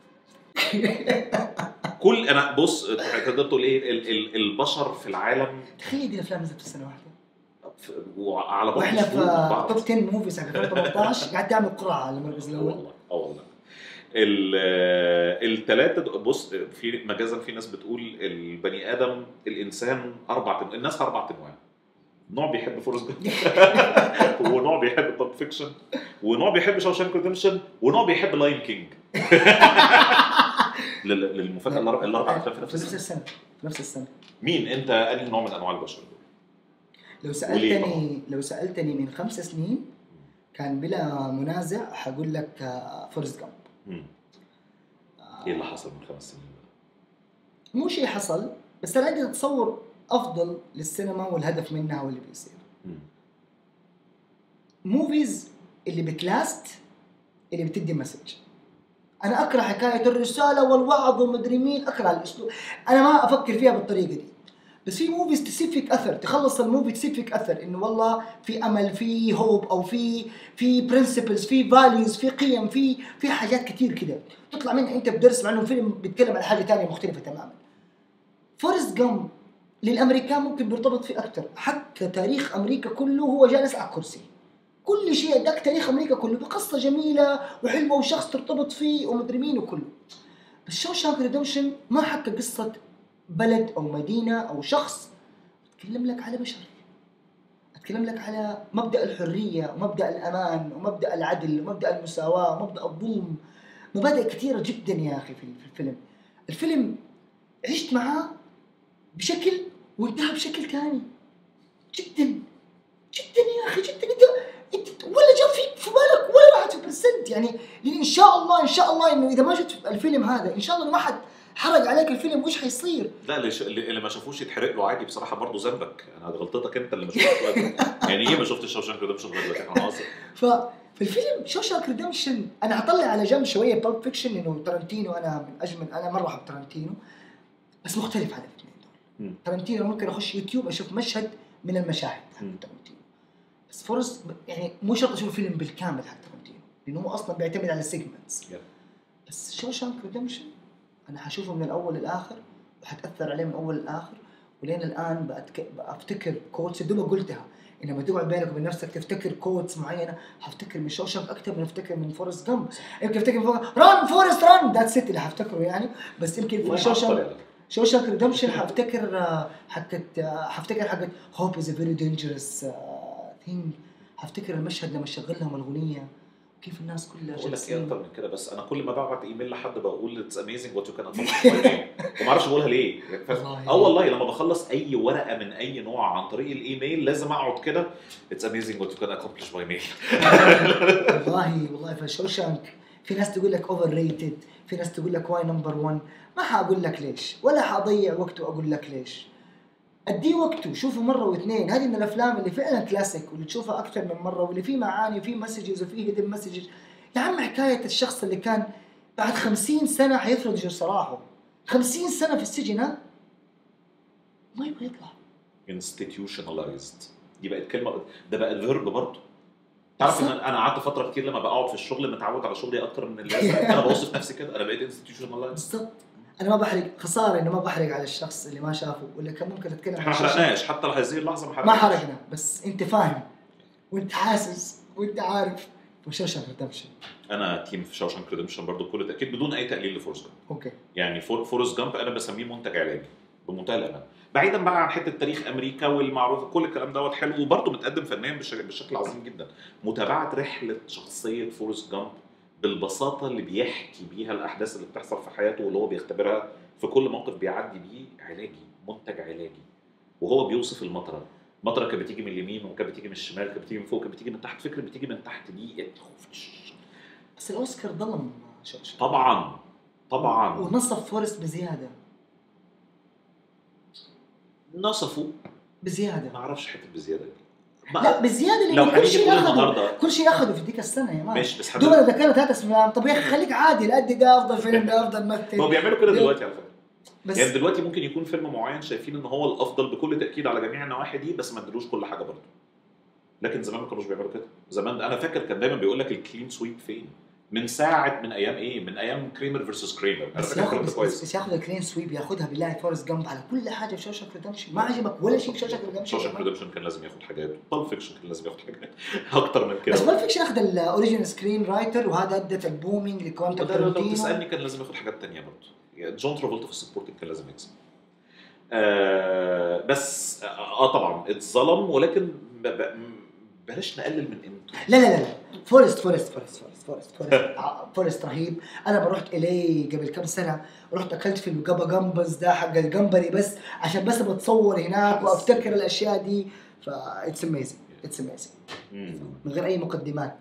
Speaker 3: كل انا بص تقدر تقول ايه ال- ال- البشر في العالم
Speaker 2: تخيل دي الافلام نزلت في سنه واحده
Speaker 3: في- وعلى بعض
Speaker 2: واحنا في
Speaker 3: شهور من بعض.
Speaker 2: توب 10 موفيز حق 2018 قاعد تعمل قرعه على المركز
Speaker 3: اه
Speaker 2: الاول
Speaker 3: والله اه والله الثلاثه بص في مجازا في ناس بتقول البني ادم الانسان اربع تنوع الناس اربع انواع نوع بيحب فورست جامب ونوع بيحب بالب فيكشن ونوع بيحب شاوشانك ريدمشن ونوع بيحب لاين كينج لل- للمفاجاه الأربع- الاربع افلام في
Speaker 2: في
Speaker 3: نفس
Speaker 2: نفس
Speaker 3: السنه
Speaker 2: السنه في نفس السنه
Speaker 3: مين انت انهي نوع من انواع البشر دول؟
Speaker 2: لو
Speaker 3: وليه
Speaker 2: سالتني لو سالتني من خمس سنين كان بلا منازع حقول لك فورست جامب
Speaker 3: مم. ايه اللي حصل من خمس سنين بقى؟
Speaker 2: مو شيء حصل بس انا عندي تصور افضل للسينما والهدف منها واللي بيصير
Speaker 3: مم.
Speaker 2: موفيز اللي بتلاست اللي بتدي مسج انا اكره حكايه الرساله والوعظ ومدري مين اكره الاسلوب انا ما افكر فيها بالطريقه دي بس في موفيز تسيب فيك اثر تخلص الموفي تسيب فيك اثر انه والله في امل في هوب او في في برنسبلز في فاليوز في قيم في في حاجات كتير كده تطلع منها انت بدرس مع انه الفيلم بيتكلم عن حاجه ثانيه مختلفه تماما فورست جامب للامريكان ممكن بيرتبط فيه اكثر حتى تاريخ امريكا كله هو جالس على الكرسي كل شيء اداك تاريخ امريكا كله بقصه جميله وحلوه وشخص ترتبط فيه ومدري مين وكله بس شو شانك ريدمشن ما حكى قصه بلد او مدينه او شخص اتكلم لك على بشر اتكلم لك على مبدا الحريه ومبدا الامان ومبدا العدل ومبدا المساواه ومبدا الظلم مبادئ كثيره جدا يا اخي في في الفيلم الفيلم عشت معاه بشكل وانتهى بشكل ثاني جدا جدا يا اخي جدا انت انت ولا جاء في في بالك ولا 1% يعني لان ان شاء الله ان شاء الله انه اذا ما شفت الفيلم هذا ان شاء الله انه ما حد حرق عليك الفيلم وش حيصير
Speaker 3: لا اللي, ش... اللي ما شافوش يتحرق له عادي بصراحه برضه ذنبك انا غلطتك انت اللي ما شفتش لغاية دلوقتي. يعني ايه ما شفتش شاوشانك ريدمشن لغايه دلوقتي انا قاصد
Speaker 2: ف في الفيلم شوشاك ريدمشن انا هطلع على جنب شويه بالب فيكشن انه ترنتينو انا من اجمل انا مره احب ترنتينو بس مختلف عن الاثنين
Speaker 3: مم.
Speaker 2: دول ترنتينو ممكن اخش يوتيوب اشوف مشهد من المشاهد حق
Speaker 3: مم.
Speaker 2: ترنتينو بس فورست يعني مو شرط اشوف فيلم بالكامل حق ترنتينو لانه هو اصلا بيعتمد على سيجمنتس
Speaker 3: Yeah.
Speaker 2: بس شوشانك ريدمشن انا حشوفه من الاول للاخر وحتاثر عليه من الاول للاخر ولين الان بأتك... بفتكر كوتس دوبك قلتها انما تقعد بينك وبين نفسك تفتكر كوتس معينه حفتكر من شوشانك اكثر من افتكر من فورست جامب يمكن افتكر من ران فورست ران ذاتس ات اللي حفتكره يعني بس يمكن في شوشانك شوشانك ريدمشن حفتكر آه، حقت آه، حفتكر حقت هوب از ا فيري دينجرس ثينج حفتكر المشهد لما شغل لهم الاغنيه وكيف الناس كلها
Speaker 3: بقول لك ايه
Speaker 2: جالسين
Speaker 3: اكتر من كده بس انا كل ما ببعت ايميل لحد بقول اتس اميزنج وات يو كان وما اعرفش بقولها ليه يعني فاهم؟
Speaker 2: والله.
Speaker 3: اه والله لما بخلص اي ورقه من اي نوع عن طريق الايميل لازم اقعد كده اتس اميزنج وات يو كان اكومبلش باي ميل
Speaker 2: والله والله فشوشانك في ناس تقول لك اوفر ريتد في ناس تقول لك واي نمبر 1 ما حاقول لك ليش ولا حاضيع وقت واقول لك ليش اديه وقته شوفه مره واثنين هذه من الافلام اللي فعلا كلاسيك واللي تشوفها اكثر من مره واللي فيه معاني وفيه مسجز وفيه هيدن مسجز يا عم حكايه الشخص اللي كان بعد خمسين سنه حيفرض جو سراحه خمسين سنه في السجن ها ما يبغى يطلع
Speaker 3: institutionalized دي بقت كلمه ده بقى الفيرب برضه تعرف ان انا قعدت فتره كتير لما بقعد في الشغل متعود على شغلي اكتر من اللازم انا بوصف نفسي كده انا بقيت institutionalized
Speaker 2: بالضبط انا ما بحرق خساره انه ما بحرق على الشخص اللي ما شافه ولا كان ممكن اتكلم
Speaker 3: احنا
Speaker 2: عن
Speaker 3: ما
Speaker 2: شخص-
Speaker 3: حرقناش حتى لهذه اللحظه ما
Speaker 2: ما
Speaker 3: حرقناش
Speaker 2: حرقنا بس انت فاهم وانت حاسس وانت عارف وشوشك ريدمشن
Speaker 3: انا تيم في شاوشانك ريدمشن برضه بكل تاكيد بدون اي تقليل لفورست جامب
Speaker 2: اوكي
Speaker 3: يعني فور فورست جامب انا بسميه منتج علاجي بمنتهى الامان بعيدا بقى عن حته تاريخ امريكا والمعروف كل الكلام دوت حلو وبرضه متقدم فنيا بشكل, بشكل عظيم جدا متابعه رحله شخصيه فورست جامب بالبساطه اللي بيحكي بيها الاحداث اللي بتحصل في حياته واللي هو بيختبرها في كل موقف بيعدي بيه علاجي منتج علاجي وهو بيوصف المطره مطره كانت بتيجي من اليمين وكانت بتيجي من الشمال كانت بتيجي من فوق كانت بتيجي من تحت فكره بتيجي من تحت دي
Speaker 2: بس الاوسكار ظلم شوشة
Speaker 3: طبعا طبعا
Speaker 2: ونصف فورست بزياده
Speaker 3: نصفوا
Speaker 2: بزياده
Speaker 3: ما اعرفش حته بزياده دي ما-
Speaker 2: لا بزياده
Speaker 3: لو
Speaker 2: لان كل
Speaker 3: هنيجي
Speaker 2: شيء
Speaker 3: نقول
Speaker 2: اخذوا
Speaker 3: النهارده
Speaker 2: كل شيء اخذوا في ذيك السنه يا مان
Speaker 3: ماشي بس
Speaker 2: دوبنا
Speaker 3: حضرتك
Speaker 2: اذا كانت ثلاث افلام طب يا اخي خليك عادل ادي ده افضل فيلم ده افضل
Speaker 3: ما هو
Speaker 2: ممثل
Speaker 3: بيعملوا كده دلوقتي على فكره
Speaker 2: بس
Speaker 3: يعني دلوقتي ممكن يكون فيلم معين شايفين ان هو الافضل بكل تاكيد على جميع النواحي دي بس ما ادلوش كل حاجه برضه لكن زمان ما كانوش بيعملوا كده زمان انا فاكر كان دايما بيقول لك الكلين سويب فين من ساعه من ايام ايه من ايام كريمر فيرسس كريمر انا
Speaker 2: بس
Speaker 3: فاكر
Speaker 2: ياخذ
Speaker 3: الكلام ده
Speaker 2: بس, بس,
Speaker 3: كويس
Speaker 2: بس ياخذ الكلين سويب ياخذها بالله فورست جامب على كل حاجه في شوشك ريدمشن ما عجبك ولا شيء في شوشك ريدمشن
Speaker 3: شوشك ريدمشن كان لازم ياخد حاجات بول فيكشن كان لازم ياخد حاجات اكتر من كده
Speaker 2: بس بول فيكشن اخذ الاوريجن سكرين رايتر وهذا ادت البومينج لكوانتم
Speaker 3: ده لو
Speaker 2: تارانتينو
Speaker 3: تسالني كان لازم ياخد حاجات تانية برضه يعني جون ترافولتا في السبورتنج كان لازم يكسب آه بس اه طبعا اتظلم ولكن ب- ب- بلاش نقلل من قيمته
Speaker 2: لا لا لا لا فورست فورست فورست فورست فورست فورست ع- فورست رهيب انا رحت الي قبل كم سنه رحت اكلت في الجابا جامبز ده حق الجمبري بس عشان بس بتصور هناك وافتكر الاشياء دي ف اتس اميزنج اتس اميزنج
Speaker 3: مم.
Speaker 2: من غير اي مقدمات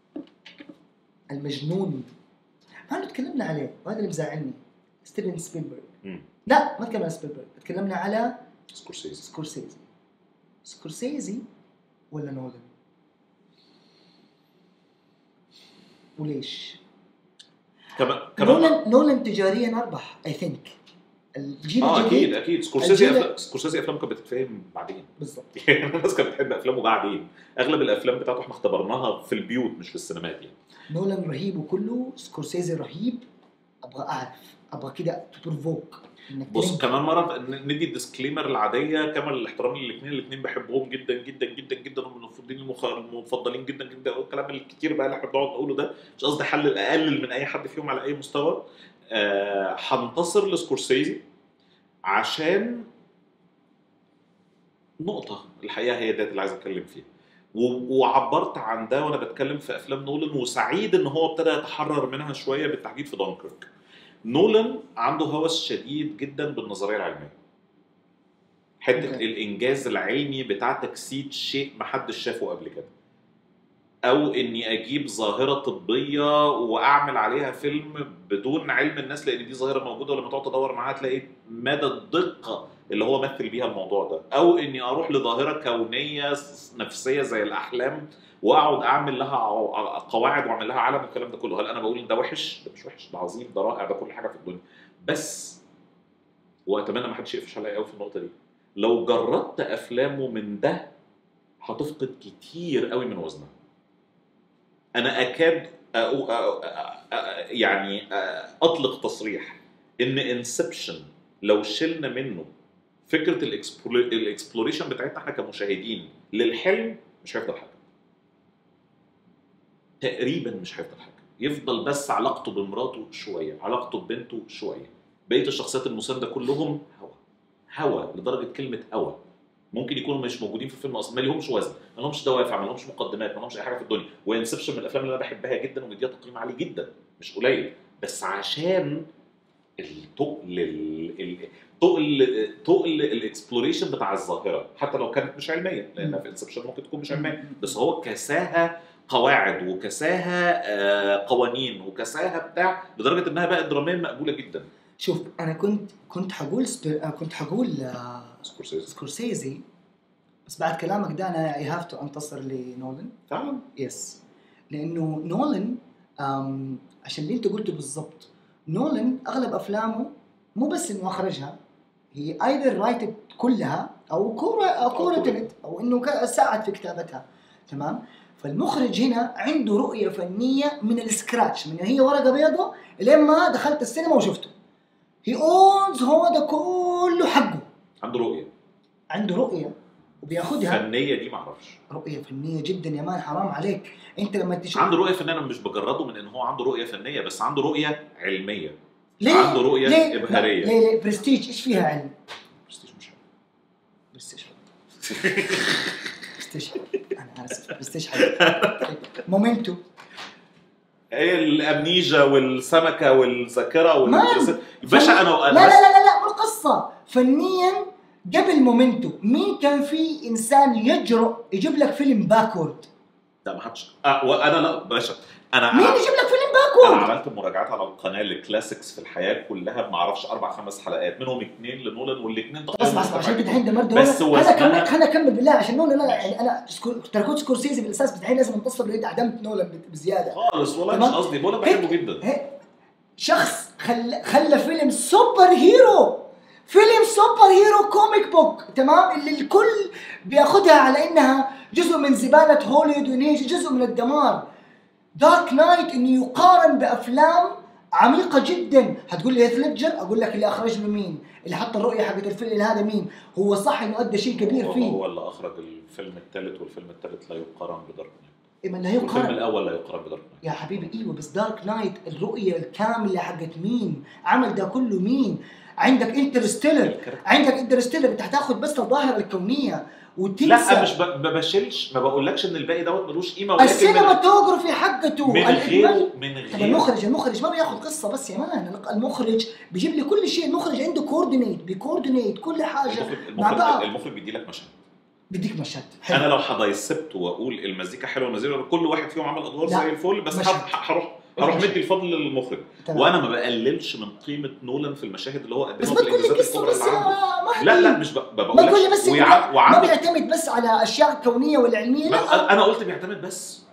Speaker 2: المجنون ما احنا تكلمنا عليه وهذا اللي مزعلني ستيفن سبيلبرغ
Speaker 3: مم.
Speaker 2: لا ما تكلمنا على سبيلبرغ تكلمنا على
Speaker 3: سكورسيزي
Speaker 2: سكورسيزي سكورسيزي ولا نولان وليش؟
Speaker 3: كمان كمان
Speaker 2: نولان نولان تجاريا اربح اي ثينك الجيل
Speaker 3: اه
Speaker 2: الجديد
Speaker 3: اكيد اكيد سكورسيزي
Speaker 2: الجيل-
Speaker 3: أفلام سكورسيزي افلامه كانت بتتفهم بعدين
Speaker 2: بالضبط
Speaker 3: يعني الناس كانت بتحب افلامه بعدين اغلب الافلام بتاعته احنا اختبرناها في البيوت مش في السينمات يعني
Speaker 2: نولان رهيب وكله سكورسيزي رهيب ابغى اعرف ابغى كده تبروفوك انك
Speaker 3: بص
Speaker 2: تلينك.
Speaker 3: كمان مره ن- ندي الديسكليمر العاديه كامل الاحترام للاثنين الاثنين بحبهم جدا جدا جدا جدا هم من المفضلين المخ- المفضلين جدا جدا والكلام الكتير بقى اللي احنا بنقعد نقوله ده مش قصدي حلل اقلل من اي حد فيهم على اي مستوى آه، هنتصر لسكورسيزي عشان نقطة الحقيقة هي ديت اللي عايز اتكلم فيها و- وعبرت عن ده وانا بتكلم في افلام نولان وسعيد ان هو ابتدى يتحرر منها شويه بالتحديد في دونكرك. نولان عنده هوس شديد جدا بالنظريه العلميه. حته
Speaker 2: أوكي.
Speaker 3: الانجاز العلمي بتاع تجسيد شيء محدش شافه قبل كده. او اني اجيب ظاهره طبيه واعمل عليها فيلم بدون علم الناس لان دي ظاهره موجوده ولما تقعد تدور معاها تلاقي مدى الدقه اللي هو مثل بيها الموضوع ده او اني اروح لظاهره كونيه نفسيه زي الاحلام واقعد اعمل لها ع- قواعد واعمل لها عالم والكلام ده كله هل انا بقول ان ده وحش ده مش وحش ده عظيم ده رائع ده كل حاجه في الدنيا بس واتمنى ما حدش يقفش عليا قوي في النقطه دي لو جردت افلامه من ده هتفقد كتير قوي من وزنها انا اكاد أ- أ- أ- أ- يعني أ- اطلق تصريح ان انسبشن لو شلنا منه فكره الإكسبلو- الاكسبلوريشن بتاعتنا احنا كمشاهدين للحلم مش هيفضل حاجه تقريبا مش هيفضل حاجه يفضل بس علاقته بمراته شويه علاقته ببنته شويه بقيه الشخصيات المسانده كلهم هوا هوا لدرجه كلمه هوا ممكن يكونوا مش موجودين في الفيلم اصلا ما لهمش وزن ما لهمش دوافع ما لهمش مقدمات ما لهمش اي حاجه في الدنيا وانسبشن من الافلام اللي انا بحبها جدا ومديها تقييم عالي جدا مش قليل بس عشان التقل ال- ال- تقل تقل الاكسبلوريشن بتاع الظاهره حتى لو كانت مش علميه لان في انسبشن ممكن تكون مش علميه بس هو كساها قواعد وكساها آه، قوانين وكساها بتاع لدرجه انها بقت دراميا مقبوله جدا
Speaker 2: شوف انا كنت كنت حقول سبي... آه، كنت حقول آه،
Speaker 3: سكورسيزي
Speaker 2: سكورسيزي بس بعد كلامك ده انا اي هاف تو انتصر لنولان
Speaker 3: فعلا
Speaker 2: يس لانه نولان أم عشان اللي انت قلته بالضبط نولان اغلب افلامه مو بس انه اخرجها هي ايذر رايتد كلها او كورة او كورة او انه ك- ساعد في كتابتها تمام فالمخرج هنا عنده رؤية فنية من السكراتش من هي ورقة بيضاء لين ما دخلت السينما وشفته هي اونز هو ده كله حقه
Speaker 3: عنده رؤيه
Speaker 2: عنده رؤية وبياخدها
Speaker 3: فنيه دي معرفش
Speaker 2: رؤية فنية جدا يا مان حرام عليك انت لما تشوف
Speaker 3: عنده رؤيه فنيه انا مش بجرده من ان هو عنده رؤيه فنيه بس عنده رؤيه علميه
Speaker 2: ليه؟
Speaker 3: عنده رؤيه
Speaker 2: ليه؟
Speaker 3: ابهاريه
Speaker 2: ليه ليه برستيج ايش فيها علم؟
Speaker 3: برستيج مش حلو.
Speaker 2: برستيج برستيج انا اسف برستيج حلو مومنتو
Speaker 3: ايه الامنيجا والسمكه والذاكره
Speaker 2: مان.
Speaker 3: والباشا انا
Speaker 2: لا
Speaker 3: انا
Speaker 2: لا
Speaker 3: بس
Speaker 2: لا لا لا مو القصة فنيا قبل مومنتو مين كان في انسان يجرؤ يجيب لك فيلم باكورد
Speaker 3: لا ما حدش آه وانا لا باشا انا
Speaker 2: مين
Speaker 3: أنا-
Speaker 2: يجيب لك فيلم
Speaker 3: انا
Speaker 2: باكورد
Speaker 3: عملت مراجعات على القناه للكلاسيكس في الحياه كلها ما اعرفش اربع خمس حلقات منهم اثنين لنولان والاثنين
Speaker 2: اسمع اسمع عشان كده الحين دمرت
Speaker 3: بس
Speaker 2: انا
Speaker 3: وزنها-
Speaker 2: كمل خليني اكمل بالله عشان نولان انا
Speaker 3: ماشي.
Speaker 2: يعني انا سكو- ترى كنت سكورسيزي بالاساس بس الحين لازم انتصر لاني عدمت نولان بزياده
Speaker 3: خالص والله
Speaker 2: تمام؟
Speaker 3: مش قصدي بقول لك بحبه جدا
Speaker 2: هيك شخص خلى خلى فيلم سوبر هيرو فيلم سوبر هيرو كوميك بوك تمام اللي الكل بياخدها على انها جزء من زباله هوليوود وان هي جزء من الدمار دارك نايت انه يقارن بافلام عميقة جدا هتقول لي هيث ليدجر اقول لك اللي اخرج له مين اللي حط الرؤية حقت الفيلم هذا مين هو صح انه ادى شيء كبير
Speaker 3: هو,
Speaker 2: فيه
Speaker 3: هو اللي اخرج الفيلم الثالث والفيلم الثالث لا يقارن بدارك نايت
Speaker 2: إيه ما لا
Speaker 3: والفيلم
Speaker 2: يقارن
Speaker 3: الاول لا يقارن بدارك نايت
Speaker 2: يا حبيبي ايوه بس دارك نايت الرؤية الكاملة حقت مين عمل ده كله مين عندك انترستيلر
Speaker 3: الكاركتر.
Speaker 2: عندك انترستيلر انت هتاخد بس الظاهرة الكونية وتنسى
Speaker 3: لا مش ب... ما بشيلش ما بقولكش ان الباقي دوت ملوش قيمه ولكن من,
Speaker 2: السينماتوجرافي حقته
Speaker 3: من
Speaker 2: الإجمال-
Speaker 3: غيره من
Speaker 2: طب
Speaker 3: غير
Speaker 2: المخرج المخرج ما بياخذ قصه بس يا مان المخرج بيجيب لي كل شيء المخرج عنده كوردينيت بيكوردينيت كل حاجه
Speaker 3: المخرج
Speaker 2: مع بعض
Speaker 3: المخرج, المخرج بيدي لك مشهد
Speaker 2: بديك مشهد
Speaker 3: انا
Speaker 2: حلو
Speaker 3: لو حضيسبت واقول المزيكا حلوه المزيكا كل واحد فيهم عمل ادوار
Speaker 2: لا.
Speaker 3: زي الفل بس
Speaker 2: مشهد.
Speaker 3: ح- هروح هروح
Speaker 2: مشهد.
Speaker 3: مدي الفضل للمخرج
Speaker 2: تمام.
Speaker 3: وانا ما بقللش من قيمه نولان في المشاهد اللي هو
Speaker 2: بس
Speaker 3: قدمها
Speaker 2: ما
Speaker 3: في
Speaker 2: تقول لي
Speaker 3: الانجازات
Speaker 2: قصه
Speaker 3: الكبرى
Speaker 2: بس
Speaker 3: اللي عنده
Speaker 2: يا مهدي
Speaker 3: لا لا مش ب- ما
Speaker 2: ما تقول لي
Speaker 3: بقولكش
Speaker 2: بس
Speaker 3: ويع-
Speaker 2: ويع... ما
Speaker 3: وعنده
Speaker 2: بيعتمد بس على اشياء كونيه ولا علميه لا
Speaker 3: ما- انا قلت بيعتمد بس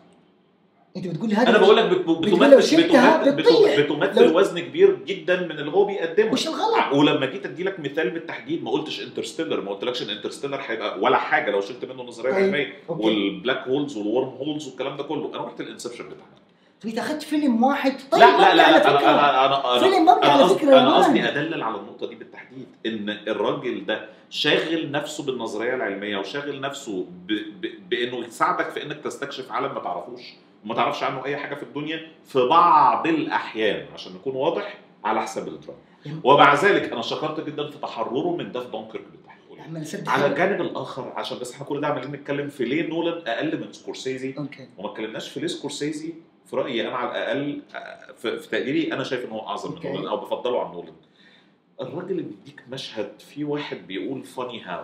Speaker 2: انت بتقول لي هذا
Speaker 3: انا بقول لك بت-
Speaker 2: بتقول لو
Speaker 3: بتمثل
Speaker 2: شلتها
Speaker 3: بتمثل
Speaker 2: بتضيع.
Speaker 3: بتمثل
Speaker 2: لو-
Speaker 3: وزن كبير جدا من اللي هو بيقدمه
Speaker 2: وش الغلط؟
Speaker 3: ولما جيت ادي لك مثال بالتحديد ما قلتش انترستيلر ما قلتلكش ان انترستيلر هيبقى ولا حاجه لو شلت منه النظريه
Speaker 2: طيب،
Speaker 3: العلميه
Speaker 2: أوكي.
Speaker 3: والبلاك هولز والورم هولز والكلام ده كله انا رحت الانسبشن بتاعنا
Speaker 2: طب انت اخذت فيلم واحد طيب
Speaker 3: لا لا
Speaker 2: مبني
Speaker 3: لا
Speaker 2: على
Speaker 3: لا
Speaker 2: فكرة.
Speaker 3: انا انا انا
Speaker 2: فيلم
Speaker 3: انا
Speaker 2: مبني
Speaker 3: انا
Speaker 2: على
Speaker 3: قصدي
Speaker 2: فكره يا
Speaker 3: انا قصدي
Speaker 2: مان.
Speaker 3: ادلل على النقطه دي بالتحديد ان الراجل ده شاغل نفسه بالنظريه العلميه وشاغل نفسه ب... ب... بانه يساعدك في انك تستكشف عالم ما تعرفوش وما تعرفش عنه اي حاجه في الدنيا في بعض الاحيان عشان نكون واضح على حساب الدراما ومع ذلك انا شكرت جدا في تحرره من ده في دونكيرك بالتحديد
Speaker 2: يا عم انا سد
Speaker 3: على
Speaker 2: حالي.
Speaker 3: الجانب الاخر عشان بس احنا كل ده عمالين نتكلم في ليه نولان اقل من سكورسيزي
Speaker 2: اوكي
Speaker 3: وما اتكلمناش في ليه سكورسيزي في رايي انا على الاقل آه، في, في تقديري انا شايف ان هو اعظم من
Speaker 2: أوكي.
Speaker 3: نولان او بفضله عن نولان الراجل اللي بيديك مشهد فيه واحد بيقول فاني هاو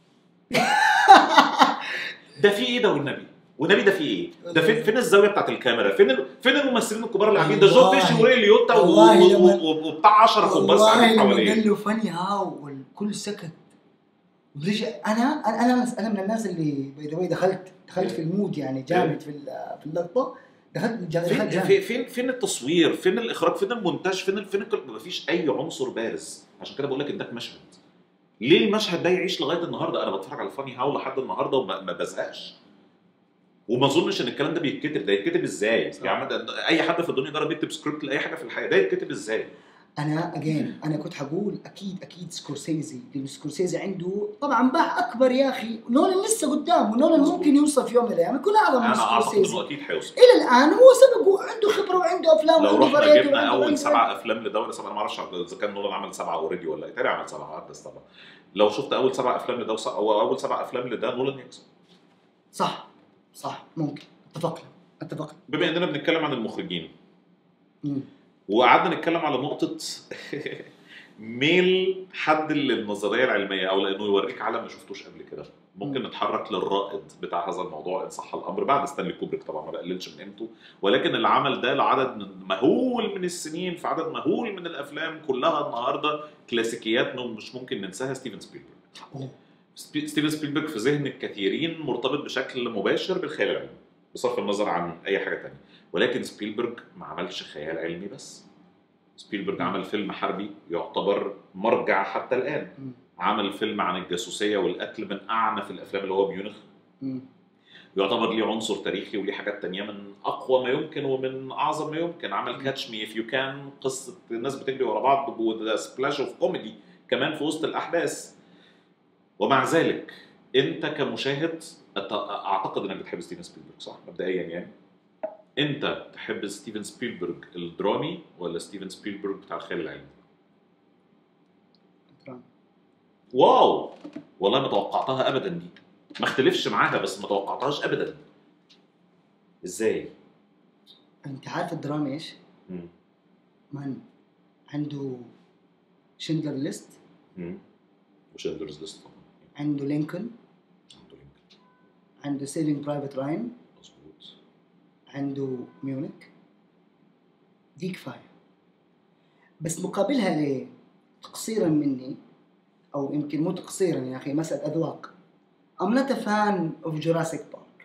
Speaker 3: ده في ايه ده والنبي والنبي ده في ايه؟ ده فين فين الزاويه بتاعت الكاميرا؟ فين ال- فين الممثلين الكبار اللي قاعدين ده جو
Speaker 2: والله.
Speaker 3: بيشي وري ليوتا و-
Speaker 2: والله
Speaker 3: و-
Speaker 2: لما-
Speaker 3: و- وبتاع 10 كومبارس
Speaker 2: والله
Speaker 3: قاعدين
Speaker 2: لما
Speaker 3: حواليه
Speaker 2: قال له فني هاو والكل سكت ورجع انا انا انا انا من الناس اللي باي ذا دخلت دخلت في المود يعني جامد في ال- في اللقطه دخلت جا- دخلت
Speaker 3: فين
Speaker 2: جامد
Speaker 3: فين فين فين التصوير؟ فين الاخراج؟ فين المونتاج؟ فين ال- فين الكل- مفيش اي عنصر بارز عشان كده بقول لك اداك مشهد. ليه المشهد ده يعيش لغايه النهارده؟ انا بتفرج على فاني هاو لحد النهارده وما ما بزهقش. وما اظنش ان الكلام ده بيتكتب ده يتكتب ازاي؟ يا عم ده اي حد في الدنيا جرب يكتب سكريبت لاي حاجه في الحياه ده يتكتب ازاي؟
Speaker 2: انا اجين انا كنت حقول اكيد اكيد سكورسيزي لان سكورسيزي عنده طبعا باع اكبر يا اخي نولان لسه قدام ونولان
Speaker 3: مظبوط.
Speaker 2: ممكن يوصل في يوم من الايام يكون اعظم من
Speaker 3: انا اعتقد
Speaker 2: سكورسيزي
Speaker 3: انه اكيد هيوصل.
Speaker 2: الى الان هو سبق وعنده خبره وعنده افلام
Speaker 3: لو
Speaker 2: وعنده
Speaker 3: رحنا
Speaker 2: variety
Speaker 3: جبنا
Speaker 2: وعنده
Speaker 3: اول
Speaker 2: variety.
Speaker 3: سبع افلام لده ولا سبعه انا ما اعرفش اذا كان نولان عمل سبعه اوريدي ولا ايه تاني عمل سبعه بس طبعا لو شفت اول سبع افلام لده وس- او اول سبع افلام لده نولان يكسب
Speaker 2: صح صح ممكن اتفقنا اتفقنا
Speaker 3: بما اننا بنتكلم عن المخرجين
Speaker 2: مم.
Speaker 3: وقعدنا نتكلم على نقطة ميل حد للنظرية العلمية أو لأنه يوريك عالم ما شفتوش قبل كده ممكن
Speaker 2: مم.
Speaker 3: نتحرك للرائد بتاع هذا الموضوع إن صح الأمر بعد ستانلي كوبريك طبعا ما بقللش من قيمته ولكن اللي عمل ده لعدد من- مهول من السنين في عدد مهول من الأفلام كلها النهاردة كلاسيكيات مم- مش ممكن ننساها ستيفن سبيلبرج
Speaker 2: أوه.
Speaker 3: سبي- ستيفن سبيلبرج في ذهن الكثيرين مرتبط بشكل مباشر بالخيال العلمي بصرف النظر عن أي حاجة تانية ولكن سبيلبرج ما عملش خيال علمي بس سبيلبرج عمل فيلم حربي يعتبر مرجع حتى الان
Speaker 2: مم.
Speaker 3: عمل فيلم عن الجاسوسيه والقتل من اعنف الافلام اللي هو ميونخ
Speaker 2: مم.
Speaker 3: يعتبر ليه عنصر تاريخي وليه حاجات تانية من اقوى ما يمكن ومن اعظم ما يمكن عمل
Speaker 2: مم.
Speaker 3: كاتش مي اف يو كان قصه الناس بتجري ورا بعض وذا سبلاش اوف كوميدي كمان في وسط الاحداث ومع ذلك انت كمشاهد أت- اعتقد انك بتحب ستيفن سبيلبرج صح مبدئيا يعني انت تحب ستيفن سبيلبرج الدرامي ولا ستيفن سبيلبرج بتاع الخيال العلمي
Speaker 2: تمام.
Speaker 3: واو والله ما توقعتها ابدا دي ما اختلفش معاها بس ما توقعتهاش ابدا ازاي
Speaker 2: انت عارف الدراما ايش؟
Speaker 3: مم.
Speaker 2: مان عنده شندلر ليست
Speaker 3: مم. وشندلرز ليست طبعا
Speaker 2: عنده لينكولن
Speaker 3: عنده لينكولن
Speaker 2: عنده سيفينج برايفت راين
Speaker 3: مظبوط
Speaker 2: عنده ميونيك دي كفايه بس مقابلها ليه؟ تقصيرا مني او يمكن مو تقصيرا يا اخي مساله اذواق I'm not a fan of Jurassic Park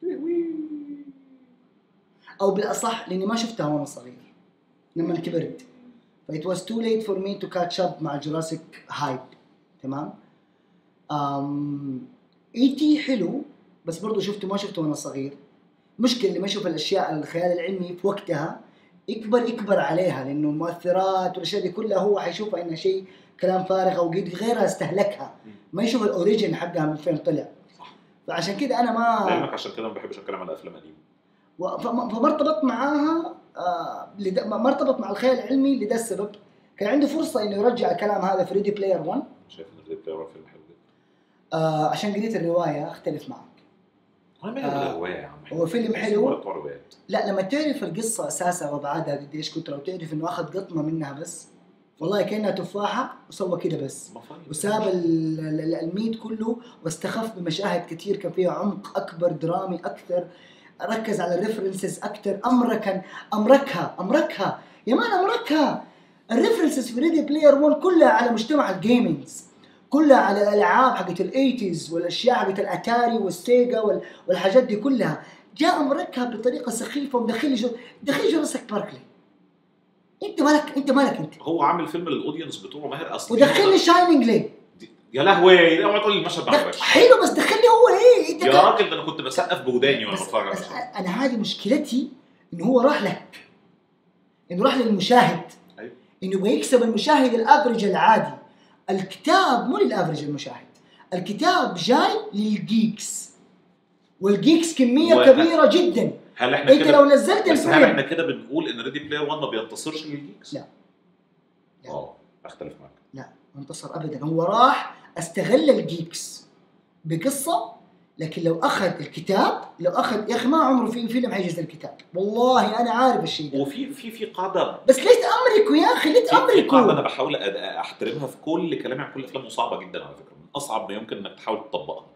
Speaker 2: او بالاصح لاني ما شفتها وانا صغير لما كبرت ف it was too late for me to catch up مع Jurassic hype تمام um, اي تي حلو بس برضه شفته ما شفته وانا صغير مشكلة اللي ما يشوف الاشياء الخيال العلمي في وقتها يكبر يكبر عليها لانه المؤثرات والاشياء دي كلها هو حيشوفها انها شيء كلام فارغ او قد غيرها استهلكها ما يشوف الاوريجن حقها من فين طلع
Speaker 3: صح.
Speaker 2: فعشان كده انا ما
Speaker 3: لعلمك عشان كده ما بحبش اتكلم على افلام قديمه
Speaker 2: و- فما فما ارتبط معاها آه لد... ما ارتبط مع الخيال العلمي لده السبب كان عنده فرصه انه يرجع الكلام هذا في ريدي بلاير 1
Speaker 3: شايف ان ريد بلاير فيلم حلو جدا
Speaker 2: آه عشان قريت الروايه اختلف معك
Speaker 3: انا مالي
Speaker 2: آه،
Speaker 3: بالروايه يا عم
Speaker 2: هو فيلم حلو.
Speaker 3: ولا بتوع روايات
Speaker 2: لا لما تعرف القصه اساسها وابعادها قديش كتره وتعرف انه اخذ قطمه منها بس والله كانها تفاحه وسوى كده بس
Speaker 3: ما فاهم.
Speaker 2: وساب ال- ال- ال- الميت كله واستخف بمشاهد كثير كان فيها عمق اكبر درامي اكثر ركز على الريفرنسز اكثر امركا امركها امركها يا مان امركها الريفرنسز في ريدي بلاير 1 كلها على مجتمع الجيمنجز كلها على الالعاب حقت الايتيز والاشياء حقت الاتاري والسيجا وال- والحاجات دي كلها جاء مركب بطريقه سخيفه ومدخل جو دخل جوراسيك بارك ليه؟ انت مالك انت مالك انت
Speaker 3: هو عامل فيلم للاودينس بتوعه ماهر اصلا
Speaker 2: ودخل لي شاينينج ليه؟
Speaker 3: يا لهوي اوعى تقول لي المشهد ما
Speaker 2: ده
Speaker 3: عجبكش
Speaker 2: حلو بس دخل لي هو ليه؟ انت
Speaker 3: يا
Speaker 2: كان-
Speaker 3: راجل ده انا كنت بسقف بوداني وانا
Speaker 2: بس,
Speaker 3: بتفرج على
Speaker 2: بس
Speaker 3: المشهد
Speaker 2: انا هذه مشكلتي انه هو راح لك انه راح للمشاهد
Speaker 3: أيوة.
Speaker 2: انه يبغى يكسب المشاهد الافرج العادي الكتاب مو للافرج المشاهد الكتاب جاي للجيكس والجيكس كميه
Speaker 3: و-
Speaker 2: كبيره جدا
Speaker 3: هل احنا
Speaker 2: انت لو
Speaker 3: كده
Speaker 2: نزلت
Speaker 3: بس هل احنا
Speaker 2: الفيلم
Speaker 3: كده بنقول ان ريدي بلاير 1 ما بينتصرش للجيكس؟
Speaker 2: لا. لا.
Speaker 3: اه اختلف معاك
Speaker 2: لا ما انتصر ابدا هو راح استغل الجيكس بقصه لكن لو اخذ الكتاب لو اخذ يا اخي ما عمره في فيلم حيجي زي الكتاب والله انا عارف الشيء ده
Speaker 3: وفي في في قاعده
Speaker 2: بس ليه تأمركوا يا اخي ليه
Speaker 3: في في قاعده انا
Speaker 2: تأمركوا
Speaker 3: بحاول أد- احترمها في كل كلامي عن كل الافلام وصعبه جدا على فكره من اصعب ما يمكن انك تحاول تطبقها